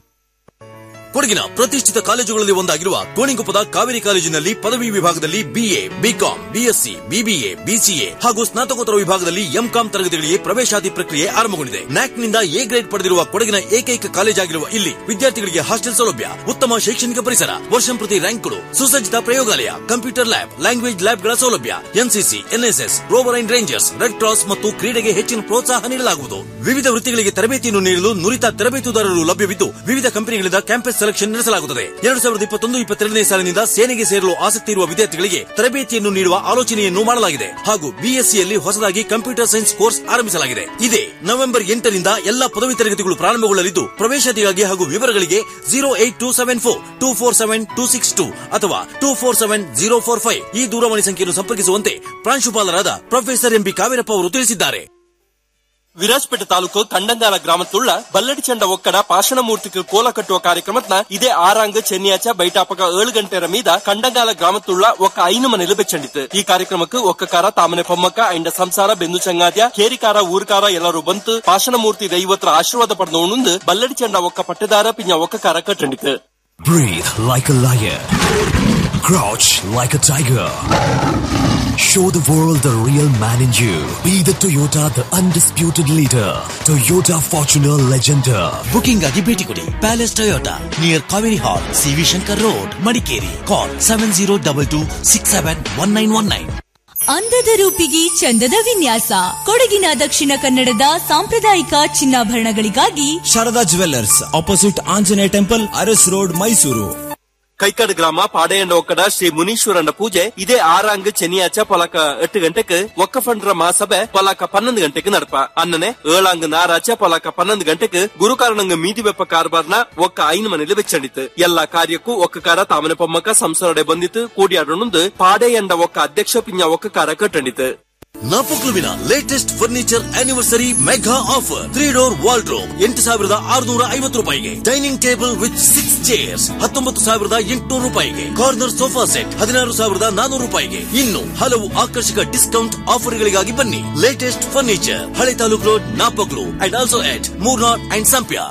ಕೊಡಗಿನ ಪ್ರತಿಷ್ಠಿತ ಕಾಲೇಜುಗಳಲ್ಲಿ ಒಂದಾಗಿರುವ ಕೋಣಿಕೊಪ್ಪದ ಕಾವೇರಿ ಕಾಲೇಜಿನಲ್ಲಿ ಪದವಿ ವಿಭಾಗದಲ್ಲಿ BA BCom BSc BBA BCA ಹಾಗೂ ಸ್ನಾತಕೋತ್ತರ ವಿಭಾಗದಲ್ಲಿ ಎಂಕಾಂ ತರಗತಿಗಳಿಗೆ ಪ್ರವೇಶಾತಿ ಪ್ರಕ್ರಿಯೆ ಆರಂಭಗೊಂಡಿದೆ ನ್ಯಾಕ್ನಿಂದ ಎ ಗ್ರೇಡ್ ಪಡೆದಿರುವ ಕೊಡಗಿನ ಏಕೈಕ ಕಾಲೇಜ್ ಆಗಿರುವ ಇಲ್ಲಿ ವಿದ್ಯಾರ್ಥಿಗಳಿಗೆ ಹಾಸ್ಟೆಲ್ ಸೌಲಭ್ಯ ಉತ್ತಮ ಶೈಕ್ಷಣಿಕ ಪರಿಸರ ವರ್ಷಂಪ್ರತಿ ರ್ಯಾಂಕ್ಗಳು ಸುಸಜ್ಜಿತ ಪ್ರಯೋಗಾಲಯ ಕಂಪ್ಯೂಟರ್ ಲ್ಯಾಬ್ ಲ್ಯಾಂಗ್ವೇಜ್ ಲ್ಯಾಬ್ಗಳ ಸೌಲಭ್ಯ NCC NSS rover and rangers red cross ಮತ್ತು ಕ್ರೀಡೆಗೆ ಹೆಚ್ಚಿನ ಪ್ರೋತ್ಸಾಹ ನೀಡಲಾಗುವುದು ವಿವಿಧ ವೃತ್ತಿಗಳಿಗೆ ತರಬೇತಿಯನ್ನು ನೀಡಲು ನುರಿತ ತರಬೇತುದಾರರು ಲಭ್ಯವಿದ್ದು ವಿವಿಧ ಕಂಪನಿಗಳಿಂದ ಕ್ಯಾಂಪಸ್ ಸೆಲೆಕ್ಷನ್ ನಡೆಸಲಾಗುತ್ತದೆ ಎರಡು ಸಾವಿರದ ಇಪ್ಪತ್ತೊಂದು ಇಪ್ಪತ್ತೆರಡನೇ ಸಾಲಿನಿಂದ ಸೇನೆಗೆ ಸೇರಲು ಆಸಕ್ತಿ ಇರುವ ವಿದ್ಯಾರ್ಥಿಗಳಿಗೆ ತರಬೇತಿಯನ್ನು ನೀಡುವ ಆಲೋಚನೆಯನ್ನು ಮಾಡಲಾಗಿದೆ ಹಾಗೂ ಬಿಎಸ್ಸಿಯಲ್ಲಿ ಹೊಸದಾಗಿ ಕಂಪ್ಯೂಟರ್ ಸೈನ್ಸ್ ಕೋರ್ಸ್ ಆರಂಭಿಸಲಾಗಿದೆ ಇದೇ ನವೆಂಬರ್ ಎಂಟರಿಂದ ಎಲ್ಲಾ ಪದವಿ ತರಗತಿಗಳು ಪ್ರಾರಂಭಗೊಳ್ಳಲಿದ್ದು ಪ್ರವೇಶಾತಿಗಾಗಿ ಹಾಗೂ ವಿವರಗಳಿಗೆ zero eight two seven four two four seven two six two ಅಥವಾ two four seven zero four five ಈ ದೂರವಾಣಿ ಸಂಖ್ಯೆಯನ್ನು ಸಂಪರ್ಕಿಸುವಂತೆ ಪ್ರಾಂಶುಪಾಲರಾದ ಪ್ರೊಫೆಸರ್ ಎಂಬಿ ಕಾವೇರಪ್ಪ ಅವರು ತಿಳಿಸಿದ್ದಾರೆ ವಿರಾಜಪೇಟೆ ತಾಲೂಕು ಕಂಡಂಗಾಲ ಗ್ರಾಮത്തുള്ള ಬಲ್ಲಡಿ ಚಂಡ ಒಕ್ಕಡ ಪಾಷಣ ಮೂರ್ತಿಗೆ ಕೋಲ ಕಟ್ಟುವ ಕಾರ್ಯಕ್ರಮತ್ನ ಇದೇ ಆರಾಂಗ್ ಚೆನ್ನಿಯಾಚ ಬೈಟಾಪಕ ಏಳು ಗಂಟೆರ ಮೀದ ಕಂಡಂಗಾಲ ಗ್ರಾಮത്തുള്ള ಒಕ್ಕ ಐನು ಮನೆಯಲ್ಲಿ ಬೆಚ್ಚಂಡಿತ್ತು ಈ ಕಾರ್ಯಕ್ರಮಕ್ಕೆ ಒಕ್ಕಕಾರ ತಾಮನೆ ಪೊಮ್ಮಕ್ಕ ಐಂಡ ಸಂಸಾರ ಬೆಂದು ಚಂಗಾದ್ಯ ಕೇರಿಕಾರ ಊರ್ಕಾರ ಎಲ್ಲರೂ ಬಂತು ಪಾಷಣ ಮೂರ್ತಿ ದೈವತ್ರ ಆಶೀರ್ವಾದ ಪಡೆದವನುಂದು ಬಲ್ಲಡಿ ಚಂಡ ಒಕ್ಕ ಪಟ್ಟೆದಾರ ಪಿಂಜ ಒಕ್ಕಕಾರ ಕಟ್ಟಂಡಿತು Breathe like a lion. Crouch like a tiger. Show the world the real man in you. Be the Toyota, the undisputed leader. Toyota Fortuner Legender. Booking ಆಗಿ ಭೇಟಿ ಕೊಡಿ palace Toyota near Kaveri hall CV Shankar road Madikeri call seven zero double two six seven one nine one nine ಅಂದದ ರೂಪಿಗೆ ಚಂದದ ವಿನ್ಯಾಸ ಕೊಡಗಿನ ದಕ್ಷಿಣ ಕನ್ನಡದ ಸಾಂಪ್ರದಾಯಿಕ ಚಿನ್ನಾಭರಣಗಳಿಗಾಗಿ Sharada jewellers opposite Anjaneya temple Aras road Mysuru Kaikad ಗ್ರಾಮ ಪಾಡೆಯಂಡ ಒಕ್ಕಡ ಶ್ರೀ ಮುನೀಶ್ವರನ ಪೂಜೆ ಇದೇ ಆರಾಂಗ್ ಚೆನ್ನಿಯಾಚ ಪಲಕ ಎಟ್ಟು ಗಂಟೆಗೆ ಒಕ್ಕಫಂಡ್ರ ಮಹಾಸಭೆ ಪಲಕ ಪನ್ನೊಂದು ಗಂಟೆಗೆ ನಡಪ ಅನ್ನನೆ ಏಳಾಂಗ್ ನಾರಾಚ ಪಲಕ ಪನ್ನೊಂದು ಗಂಟೆಗೆ ಗುರುಕಾರಣಂಗ ಮೀದಿ ಬೆಪ್ಪ ಕಾರ್ಬಾರ್ನ ಒಕ್ಕ ಐನು ಮನೇಲಿ ಬೆಚ್ಚಂಡಿತ್ತು ಎಲ್ಲಾ ಕಾರ್ಯಕ್ಕೂ ಒಕ್ಕಕಾರ ತಾಮನೆ ಪೊಮ್ಮಕ್ಕ ಸಂಸಾರಡೆ ಬಂದಿತ್ತು ಕೂಡಿಯಾಡೊಂದು ಪಾಡೆಯಂಡ ಒಕ್ಕ ಅಧ್ಯಕ್ಷ ಪಿಂಜ ಒಕ್ಕಕಾರ ಕಟ್ಟಂಡಿತ್ತು ನಾಪೊಕ್ಲುವಿನ latest furniture anniversary mega offer three door wardrobe ಎಂಟು ಸಾವಿರದ ಆರುನೂರ ಐವತ್ತು ರೂಪಾಯಿಗೆ dining table with six chairs ಹತ್ತೊಂಬತ್ತು ಸಾವಿರದ ಎಂಟುನೂರು ರೂಪಾಯಿಗೆ ಕಾರ್ನರ್ ಸೋಫಾ ಸೆಟ್ ಹದಿನಾರು ಸಾವಿರದ ನಾನೂರು ರೂಪಾಯಿಗೆ ಇನ್ನು ಹಲವು ಆಕರ್ಷಕ ಡಿಸ್ಕೌಂಟ್ ಆಫರ್ಗಳಿಗಾಗಿ ಬನ್ನಿ ಲೇಟೆಸ್ಟ್ ಫರ್ನಿಚರ್ ಹಳೆ ತಾಲೂಕು road Napoklu and also at Murnad and Sampya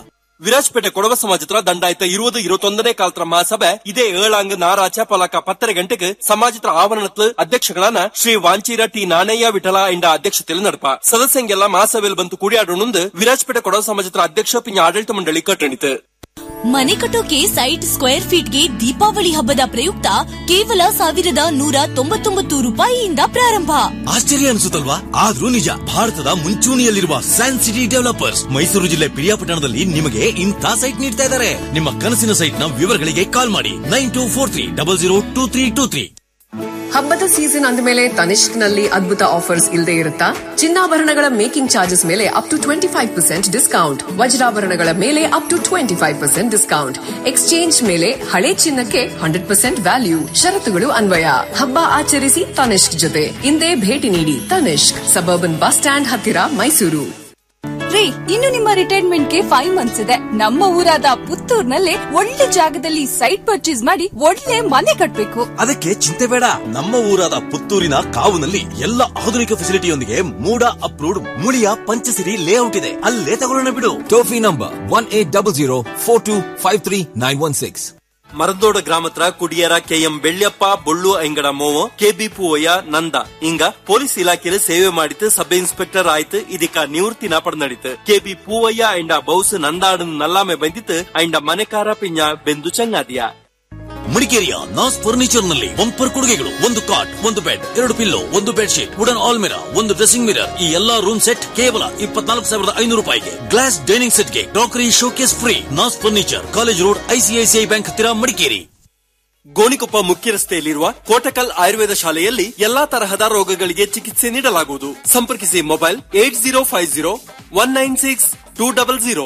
Virajpet Kodava ಸಮಾಜ ಹತ್ರ ದಂಡಾಯತ ഇരുപത് ഇരുപത്തൊന്നನೇ ಕಾಲತ್ರ ಮಹಾಸಭೆ ಇದೇ ಏಳಾಂಗ್ ನಾರಾಚ ಪಲಕ ಪತ್ತರ ಗಂಟೆಗೆ ಸಮಾಜತ್ರ ಆವರಣತ್ಲು ಅಧ್ಯಕ್ಷಗಳಾನ ಶ್ರೀ ವಾಂಚೀರ ಟಿ ನಾಣಯ್ಯ ವಿಠಲ ಇಂಡ ಅಧ್ಯಕ್ಷತೆಯಲ್ಲಿ ನಡಪ ಸದಸ್ಯಂಗೆಲ್ಲ ಮಹಾಸಭೆಯಲ್ಲಿ ಬಂತು ಕುಡಿಯಾಡೋಣಂದು ವಿರಾಜ್ಪೇಟೆ ಕೊಡವ ಸಮಾಜತ್ರ ಅಧ್ಯಕ್ಷ ಪಿಂಜ ಆಡಳಿತ ಮಂಡಳಿ ಕಟ್ಟಣಿತು ಮನೆ ಕಟ್ಟೋಕೆ ಸೈಟ್ ಸ್ಕ್ವೇರ್ ಫೀಟ್ಗೆ ದೀಪಾವಳಿ ಹಬ್ಬದ ಪ್ರಯುಕ್ತ ಕೇವಲ ಸಾವಿರದ ನೂರ ತೊಂಬತ್ತೊಂಬತ್ತು ರೂಪಾಯಿಯಿಂದ ಪ್ರಾರಂಭ ಆಶ್ಚರ್ಯ ಅನಿಸುತ್ತಲ್ವಾ ಆದ್ರೂ ನಿಜ ಭಾರತದ ಮುಂಚೂಣಿಯಲ್ಲಿರುವ ಸೈನ್ ಸಿಟಿ ಡೆವಲಪರ್ಸ್ ಮೈಸೂರು ಜಿಲ್ಲೆ ಪಿರಿಯಾಪಟ್ಟಣದಲ್ಲಿ ನಿಮಗೆ ಇಂಥ ಸೈಟ್ ನೀಡ್ತಾ ಇದ್ದಾರೆ ನಿಮ್ಮ ಕನಸಿನ ಸೈಟ್ ನ ವಿವರಗಳಿಗೆ ಕಾಲ್ ಮಾಡಿ nine two four three double zero two three two three ಹಬ್ಬದ ಸೀಸನ್ ಅಂದಮೇಲೆ ತನಿಷ್ಕ್ ನಲ್ಲಿ ಅದ್ಭುತ ಆಫರ್ಸ್ ಇಲ್ಲದೆ ಇರುತ್ತಾ ಚಿನ್ನಾಭರಣಗಳ ಮೇಕಿಂಗ್ ಚಾರ್ಜಸ್ ಮೇಲೆ up to twenty five percent discount ವಜ್ರಾಭರಣಗಳ ಮೇಲೆ up to twenty five percent discount exchange ಮೇಲೆ ಹಳೆ ಚಿನ್ನಕ್ಕೆ ಹಂಡ್ರೆಡ್ ಪರ್ಸೆಂಟ್ ವ್ಯಾಲ್ಯೂ ಷರತ್ತುಗಳು ಅನ್ವಯ ಹಬ್ಬ ಆಚರಿಸಿ ತನಿಷ್ಕ್ ಜೊತೆ ಇಂದೇ ಭೇಟಿ ನೀಡಿ ತನಿಷ್ಕ್ ಸಬರ್ಬನ್ ಬಸ್ ಸ್ಟ್ಯಾಂಡ್ ಹತ್ತಿರ ಮೈಸೂರು ರೀ ಇನ್ನು ನಿಮ್ಮ ರಿಟೈರ್ಮೆಂಟ್ ಗೆ ಫೈವ್ ಮಂತ್ಸ್ ಇದೆ ನಮ್ಮ ಊರಾದ ಪುತ್ತೂರ್ನಲ್ಲಿ ಒಳ್ಳೆ ಜಾಗದಲ್ಲಿ ಸೈಟ್ ಪರ್ಚೇಸ್ ಮಾಡಿ ಒಳ್ಳೆ ಮನೆ ಕಟ್ಬೇಕು ಅದಕ್ಕೆ ಚಿಂತೆ ಬೇಡ ನಮ್ಮ ಊರಾದ ಪುತ್ತೂರಿನ ಕಾವುನಲ್ಲಿ ಎಲ್ಲ ಆಧುನಿಕ ಫೆಸಿಲಿಟಿಯೊಂದಿಗೆ MUDA approved Muliya Panchasiri layout ಇದೆ ಅಲ್ಲೇ ತಗೊಳ್ಳೋಣ ಬಿಡು ಟೋಫಿ number one eight double zero four two five three nine one six ಮರದೋಡ ಗ್ರಾಮತ್ರ ಕುಡಿಯರ ಕೆಎಂ ಬೆಳ್ಳಿಯಪ್ಪ ಬೊಳ್ಳು ಎಂಗಡ ಮೋವ ಕೆಬಿ ಪೂವಯ್ಯ ನಂದ ಇಂಗ ಪೊಲೀಸ್ ಇಲಾಖೆಯಲ್ಲಿ ಸೇವೆ ಮಾಡಿತು ಸಬ್ ಇನ್ಸ್ಪೆಕ್ಟರ್ ಆಯ್ತು ಇದಕ್ಕ ನಿವೃತ್ತಿನ ಪಡೆದಿತ್ತು ಕೆಬಿ ಪೂವಯ್ಯ ಎಂಡ ಬೌಸ್ ನಂದಾಡನ್ ನಲ್ಲಾಮೆ ಬಂದಿತ್ತು ಐಂಡ ಮನೆಕಾರ ಪಿಂಜ ಬೆಂದು ಚಂಗಾದಿಯ ಮಡಿಕೇರಿಯ ನಾಸ್ ಫರ್ನಿಚರ್ ನಲ್ಲಿ ಬಂಪರ್ ಕೊಡುಗೆಗಳು ಒಂದು ಕಾಟ್ ಒಂದು ಬೆಡ್ ಎರಡು ಪಿಲ್ಲೋ ಒಂದು bed sheet wooden wall mirror ಒಂದು ಡ್ರೆಸ್ಸಿಂಗ್ ಮಿರರ್ ಈ ಎಲ್ಲಾ ರೂಮ್ ಸೆಟ್ ಕೇವಲ ಇಪ್ಪತ್ನಾಲ್ಕು ಸಾವಿರದ ಐನೂರು ರೂಪಾಯಿಗೆ ಗ್ಲಾಸ್ ಡೈನಿಂಗ್ ಸೆಟ್ಗೆ crockery showcase free Naz furniture college road ICICI bank ಹತ್ತಿರ ಮಡಿಕೇರಿ ಗೋಣಿಕೊಪ್ಪ ಮುಖ್ಯ ರಸ್ತೆಯಲ್ಲಿರುವ ಕೋಟಕಲ್ ಆಯುರ್ವೇದ ಶಾಲೆಯಲ್ಲಿ ಎಲ್ಲಾ ತರಹದ ರೋಗಗಳಿಗೆ ಚಿಕಿತ್ಸೆ ನೀಡಲಾಗುವುದು ಸಂಪರ್ಕಿಸಿ mobile eight zero five zero one nine six two double zero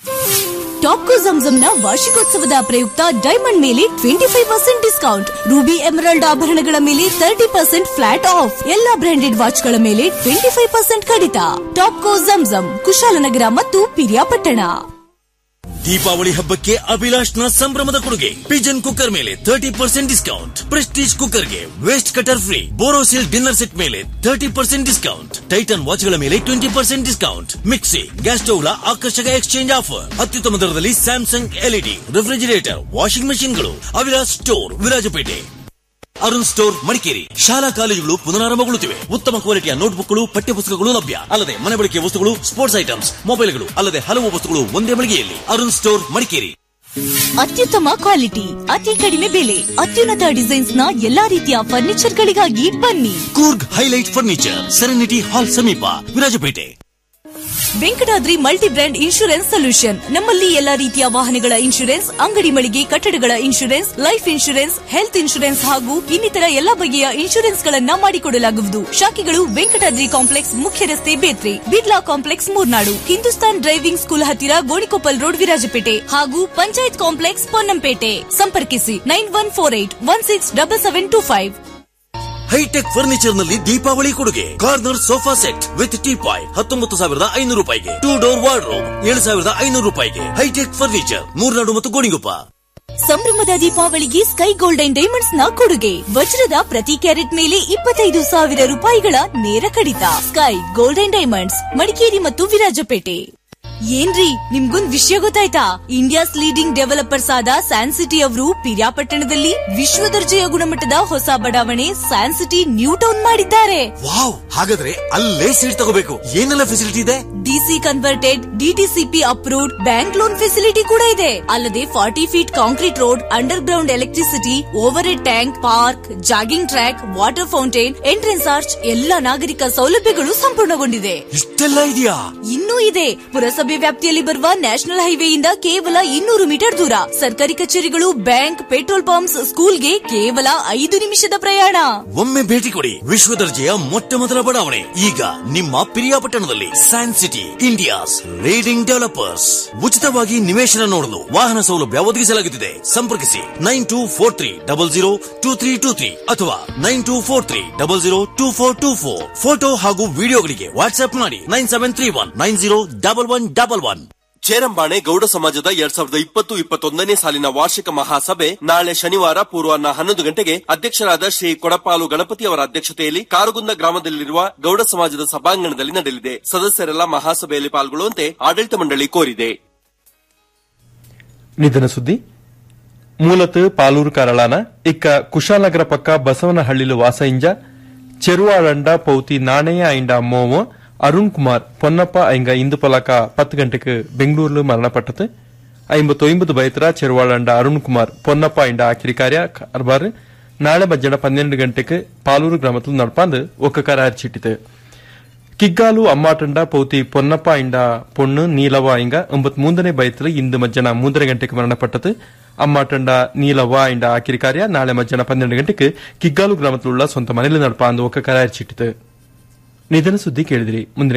Topco ಜಂಜಂನ ವಾರ್ಷಿಕೋತ್ಸವದ ಪ್ರಯುಕ್ತ ಡೈಮಂಡ್ ಮೇಲೆ twenty five percent discount ruby emerald ಆಭರಣಗಳ ಮೇಲೆ ತರ್ಟಿ ಪರ್ಸೆಂಟ್ ಫ್ಲಾಟ್ ಆಫ್ ಎಲ್ಲಾ ಬ್ರಾಂಡೆಡ್ ವಾಚ್ಗಳ ಮೇಲೆ ಟ್ವೆಂಟಿ ಫೈವ್ ಪರ್ಸೆಂಟ್ ಕಡಿತ ಟಾಪ್ಕೋ ಜಂಜಂ ಕುಶಾಲನಗರ ಮತ್ತು ಪಿರಿಯಾಪಟ್ಟಣ ದೀಪಾವಳಿ ಹಬ್ಬಕ್ಕೆ ಅಭಿಲಾಷ್ ನ ಸಂಭ್ರಮದ ಕೊಡುಗೆ ಪಿಜನ್ ಕುಕ್ಕರ್ ಮೇಲೆ ತರ್ಟಿ ಪರ್ಸೆಂಟ್ ಡಿಸ್ಕೌಂಟ್ ಪ್ರೆಸ್ಟೀಜ್ ಕುಕ್ಕರ್ಗೆ waste cutter free borosil dinner set ಮೇಲೆ ತರ್ಟಿ ಪರ್ಸೆಂಟ್ ಡಿಸ್ಕೌಂಟ್ ಟೈಟನ್ ವಾಚ್ಗಳ ಮೇಲೆ twenty percent discount mixie gas ಸ್ಟವ್ಗಳ ಆಕರ್ಷಕ ಎಕ್ಸ್ಚೇಂಜ್ ಆಫರ್ ಅತ್ಯುತ್ತಮ ದರದಲ್ಲಿ ಸ್ಯಾಮ್ಸಂಗ್ ಎಲ್ಇಡಿ ರೆಫ್ರಿಜಿರೇಟರ್ ವಾಷಿಂಗ್ ಮೆಷಿನ್ಗಳು ಅಭಿಲಾಷ್ ಸ್ಟೋರ್ ವಿರಾಜಪೇಟೆ ಅರುಣ್ ಸ್ಟೋರ್ ಮಡಿಕೇರಿ ಶಾಲಾ ಕಾಲೇಜುಗಳು ಪುನರಾರಂಭಗೊಳ್ಳುತ್ತಿವೆ ಉತ್ತಮ ಕ್ವಾಲಿಟಿಯ ನೋಟ್ಬುಕ್ಗಳು ಪಠ್ಯಪುಸ್ತಕಗಳು ಲಭ್ಯ ಅಲ್ಲದೆ ಮನೆ ಬಳಕೆಯ ವಸ್ತುಗಳು ಸ್ಪೋರ್ಟ್ಸ್ ಐಟಮ್ಸ್ ಮೊಬೈಲ್ಗಳು ಅಲ್ಲದೆ ಹಲವು ವಸ್ತುಗಳು ಒಂದೇ ಮಳಿಗೆಯಲ್ಲಿ ಅರುಣ್ ಸ್ಟೋರ್ ಮಡಿಕೇರಿ ಅತ್ಯುತ್ತಮ ಕ್ವಾಲಿಟಿ ಅತಿ ಕಡಿಮೆ ಬೆಲೆ ಅತ್ಯುನ್ನತ ಡಿಸೈನ್ಸ್ ನ ಎಲ್ಲಾ ರೀತಿಯ ಫರ್ನಿಚರ್ ಗಳಿಗಾಗಿ ಬನ್ನಿ Coorg highlight furniture serenity hall ಸಮೀಪ Virajpet Venkatadri multi brand insurance solution ನಮ್ಮಲ್ಲಿ ಎಲ್ಲಾ ರೀತಿಯ ವಾಹನಗಳ ಇನ್ಶೂರೆನ್ಸ್ ಅಂಗಡಿ ಮಳಿಗೆ ಕಟ್ಟಡಗಳ insurance life insurance health insurance ಹಾಗೂ ಇನ್ನಿತರ ಎಲ್ಲಾ ಬಗೆಯ ಇನ್ಶೂರೆನ್ಸ್ ಗಳನ್ನ ಮಾಡಿಕೊಡಲಾಗುವುದು ಶಾಖೆಗಳು ವೆಂಕಟಾದ್ರಿ ಕಾಂಪ್ಲೆಕ್ಸ್ ಮುಖ್ಯ ರಸ್ತೆ Bethri Birla complex Murnad Hindustan driving school ಹತ್ತಿರ ಗೋಣಿಕೊಪ್ಪಲ್ ರೋಡ್ ವಿರಾಜಪೇಟೆ ಹಾಗೂ ಪಂಚಾಯತ್ ಕಾಂಪ್ಲೆಕ್ಸ್ ಪೊನ್ನಂಪೇಟೆ ಸಂಪರ್ಕಿಸಿ nine one four eight one six double seven two five hitech furniture ನಲ್ಲಿ ದೀಪಾವಳಿ ಕೊಡುಗೆ corner sofa set with teapoy ಹತ್ತೊಂಬತ್ತು ಸಾವಿರದ ಐನೂರು ರೂಪಾಯಿಗೆ ಟೂ ಡೋರ್ ವಾರ್ಡ್ರೋಬ್ ಏಳು ಸಾವಿರದ ಐನೂರು ರೂಪಾಯಿಗೆ ಹೈಟೆಕ್ ಫರ್ನಿಚರ್ ಮೂರ್ನಾಡು ಮತ್ತು ಗೋಣಿಗೊಪ್ಪ ಸಂಭ್ರಮದ ದೀಪಾವಳಿಗೆ ಸ್ಕೈ ಗೋಲ್ಡನ್ ಡೈಮಂಡ್ಸ್ ನ ಕೊಡುಗೆ ವಜ್ರದ ಪ್ರತಿ ಕ್ಯಾರೆಟ್ ಮೇಲೆ ಇಪ್ಪತ್ತೈದು ಸಾವಿರ ರೂಪಾಯಿಗಳ ನೇರ ಕಡಿತ ಸ್ಕೈ ಗೋಲ್ಡನ್ ಡೈಮಂಡ್ಸ್ ಮಡಿಕೇರಿ ಮತ್ತು ವಿರಾಜಪೇಟೆ ಏನ್ರಿ ನಿಮ್ಗೊಂದ್ ವಿಷಯ ಗೊತ್ತಾಯ್ತಾ ಇಂಡಿಯಾಸ್ ಲೀಡಿಂಗ್ ಡೆವಲಪರ್ಸ್ ಆದ ಸ್ಯಾನ್ ಸಿಟಿ ಅವರು ಪಿರಿಯಾಪಟ್ಟಣದಲ್ಲಿ ವಿಶ್ವ ದರ್ಜೆಯ ಗುಣಮಟ್ಟದ ಹೊಸ ಬಡಾವಣೆ ಸ್ಯಾನ್ ಸಿಟಿ ನ್ಯೂ ಟೌನ್ ಮಾಡಿದ್ದಾರೆ ವಾವ್ ಹಾಗಾದ್ರೆ ಅಲ್ಲೇ ಸೀಟ್ ತಗೋಬೇಕು ಏನೆಲ್ಲ ಫೆಸಿಲಿಟಿ ಇದೆ DC converted DTCP approved bank loan facility ಕೂಡ ಇದೆ ಅಲ್ಲದೆ forty feet concrete road underground electricity overhead tank park jogging track water fountain entrance arch ಎಲ್ಲ ನಾಗರಿಕ ಸೌಲಭ್ಯಗಳು ಸಂಪೂರ್ಣಗೊಂಡಿದೆ ಇಷ್ಟೆಲ್ಲ ಇದೆಯಾ ಇನ್ನೂ ಇದೆ ಪುರಸಭೆ ವ್ಯಾಪ್ತಿಯಲ್ಲಿ ಬರುವ ನ್ಯಾಷನಲ್ ಹೈವೇಯಿಂದ ಕೇವಲ ಇನ್ನೂರು ಮೀಟರ್ ದೂರ ಸರ್ಕಾರಿ ಕಚೇರಿಗಳು ಬ್ಯಾಂಕ್ ಪೆಟ್ರೋಲ್ ಪಂಪ್ಸ್ ಸ್ಕೂಲ್ಗೆ ಕೇವಲ ಐದು ನಿಮಿಷದ ಪ್ರಯಾಣ ಒಮ್ಮೆ ಭೇಟಿ ಕೊಡಿ ವಿಶ್ವ ದರ್ಜೆಯ ಮೊಟ್ಟ ಮೊದಲ ಬಡಾವಣೆ ಈಗ ನಿಮ್ಮ ಪಿರಿಯಾಪಟ್ಟಣದಲ್ಲಿ San city India's leading developers ಉಚಿತವಾಗಿ ನಿವೇಶನ ನೋಡಲು ವಾಹನ ಸೌಲಭ್ಯ ಒದಗಿಸಲಾಗುತ್ತಿದೆ ಸಂಪರ್ಕಿಸಿ nine two four three double zero two three two three ಅಥವಾ nine two four three double zero two four two four photo ಹಾಗೂ ವಿಡಿಯೋಗಳಿಗೆ ವಾಟ್ಸ್ಆಪ್ ಮಾಡಿ nine seven three one nine zero double one double one Cherambane Gowda ಸಮಾಜದ ಎರಡ್ ಸಾವಿರದ ಇಪ್ಪತ್ತು ಇಪ್ಪತ್ತೊಂದನೇ ಸಾಲಿನ ವಾರ್ಷಿಕ ಮಹಾಸಭೆ ನಾಳೆ ಶನಿವಾರ ಪೂರ್ವಾಹ್ನ ಹನ್ನೊಂದು ಗಂಟೆಗೆ ಅಧ್ಯಕ್ಷರಾದ ಶ್ರೀ ಕೊಡಪಾಲು ಗಣಪತಿ ಅವರ ಅಧ್ಯಕ್ಷತೆಯಲ್ಲಿ ಕಾರುಗುಂದ ಗ್ರಾಮದಲ್ಲಿರುವ ಗೌಡ ಸಮಾಜದ ಸಭಾಂಗಣದಲ್ಲಿ ನಡೆಯಲಿದೆ ಸದಸ್ಯರೆಲ್ಲ ಮಹಾಸಭೆಯಲ್ಲಿ ಪಾಲ್ಗೊಳ್ಳುವಂತೆ ಆಡಳಿತ ಮಂಡಳಿ ಕೋರಿದೆ ನಿಧನ ಸುದ್ದಿ ಮೂಲತು ಪಾಲೂರು ಕರಳಾನ ಇಕ್ಕ ಕುಶಾಲನಗರ ಪಕ್ಕ ಬಸವನಹಳ್ಳಿಲು ವಾಸ ಇಂಜ ಚೆರುವಾಳಂಡ ಪೌತಿ ನಾಣಯ್ಯ ಐಂಡ ಅಮ್ಮೋವ ಅರುಣ್ ಕುಮಾರ್ ಪೊನ್ನಪ್ಪ ಐಂಗ ಇಂದು ಪಲಕ ಪತ್ತು ಗಂಟೆಗೆ ಬೆಂಗಳೂರು ಮರಣಪಟ್ಟது ஐம்பத்தொன்பது பயத்திர చెరువాళ్ళండ అరుణ్ కుమార్ పొన్నప్ప ఇండ ఆఖరి కార్య కార్బార్ నాಳೆ మధ్యాహ్నం పన్నెండు గంటకు పాలూరు గ్రామത്തിൽ നടപ്പാണ്ട് ఒక కరారు చిట్టితే ಕಿಗ್ಗಾಲು ಅಮ್ಮಾಟಂಡ ಪೌತಿ ಪೊನ್ನಪ್ಪ ಇಂಡ ಪೊಣ್ಣು ನೀಲವ್ವ ಇಂಗ ಒಂಬತ್ ಮೂಂದನೇ ಬಯத்துல ಇಂದು ಮಧ್ಯಾಹ್ನ ಮೂಂದರ ಗಂಟೆಗೆ ಮರಣಪಟ್ಟது ಅಮ್ಮಾಟಂಡ ನೀಲವ್ವ ಇಂಡ ಆಕಿರಿ ಕಾರ್ಯ ನಾಳೆ ಮಧ್ಯಾಹ್ನ ಪನ್ನೆರಡು ಗಂಟೆಗೆ ಕಿಗ್ಗಾಲು ಗ್ರಾಮത്തിലുള്ള ಸ್ವಂತ ಮನೆಯಲ್ಲಿ നടപ്പാണ്ട് ఒక ಕರಾರು ಚಿಟ್ಟಿತು ನಿಧನ ಸುದ್ದಿ ಕೇಳಿದ್ರಿ ಮುಂದಿನ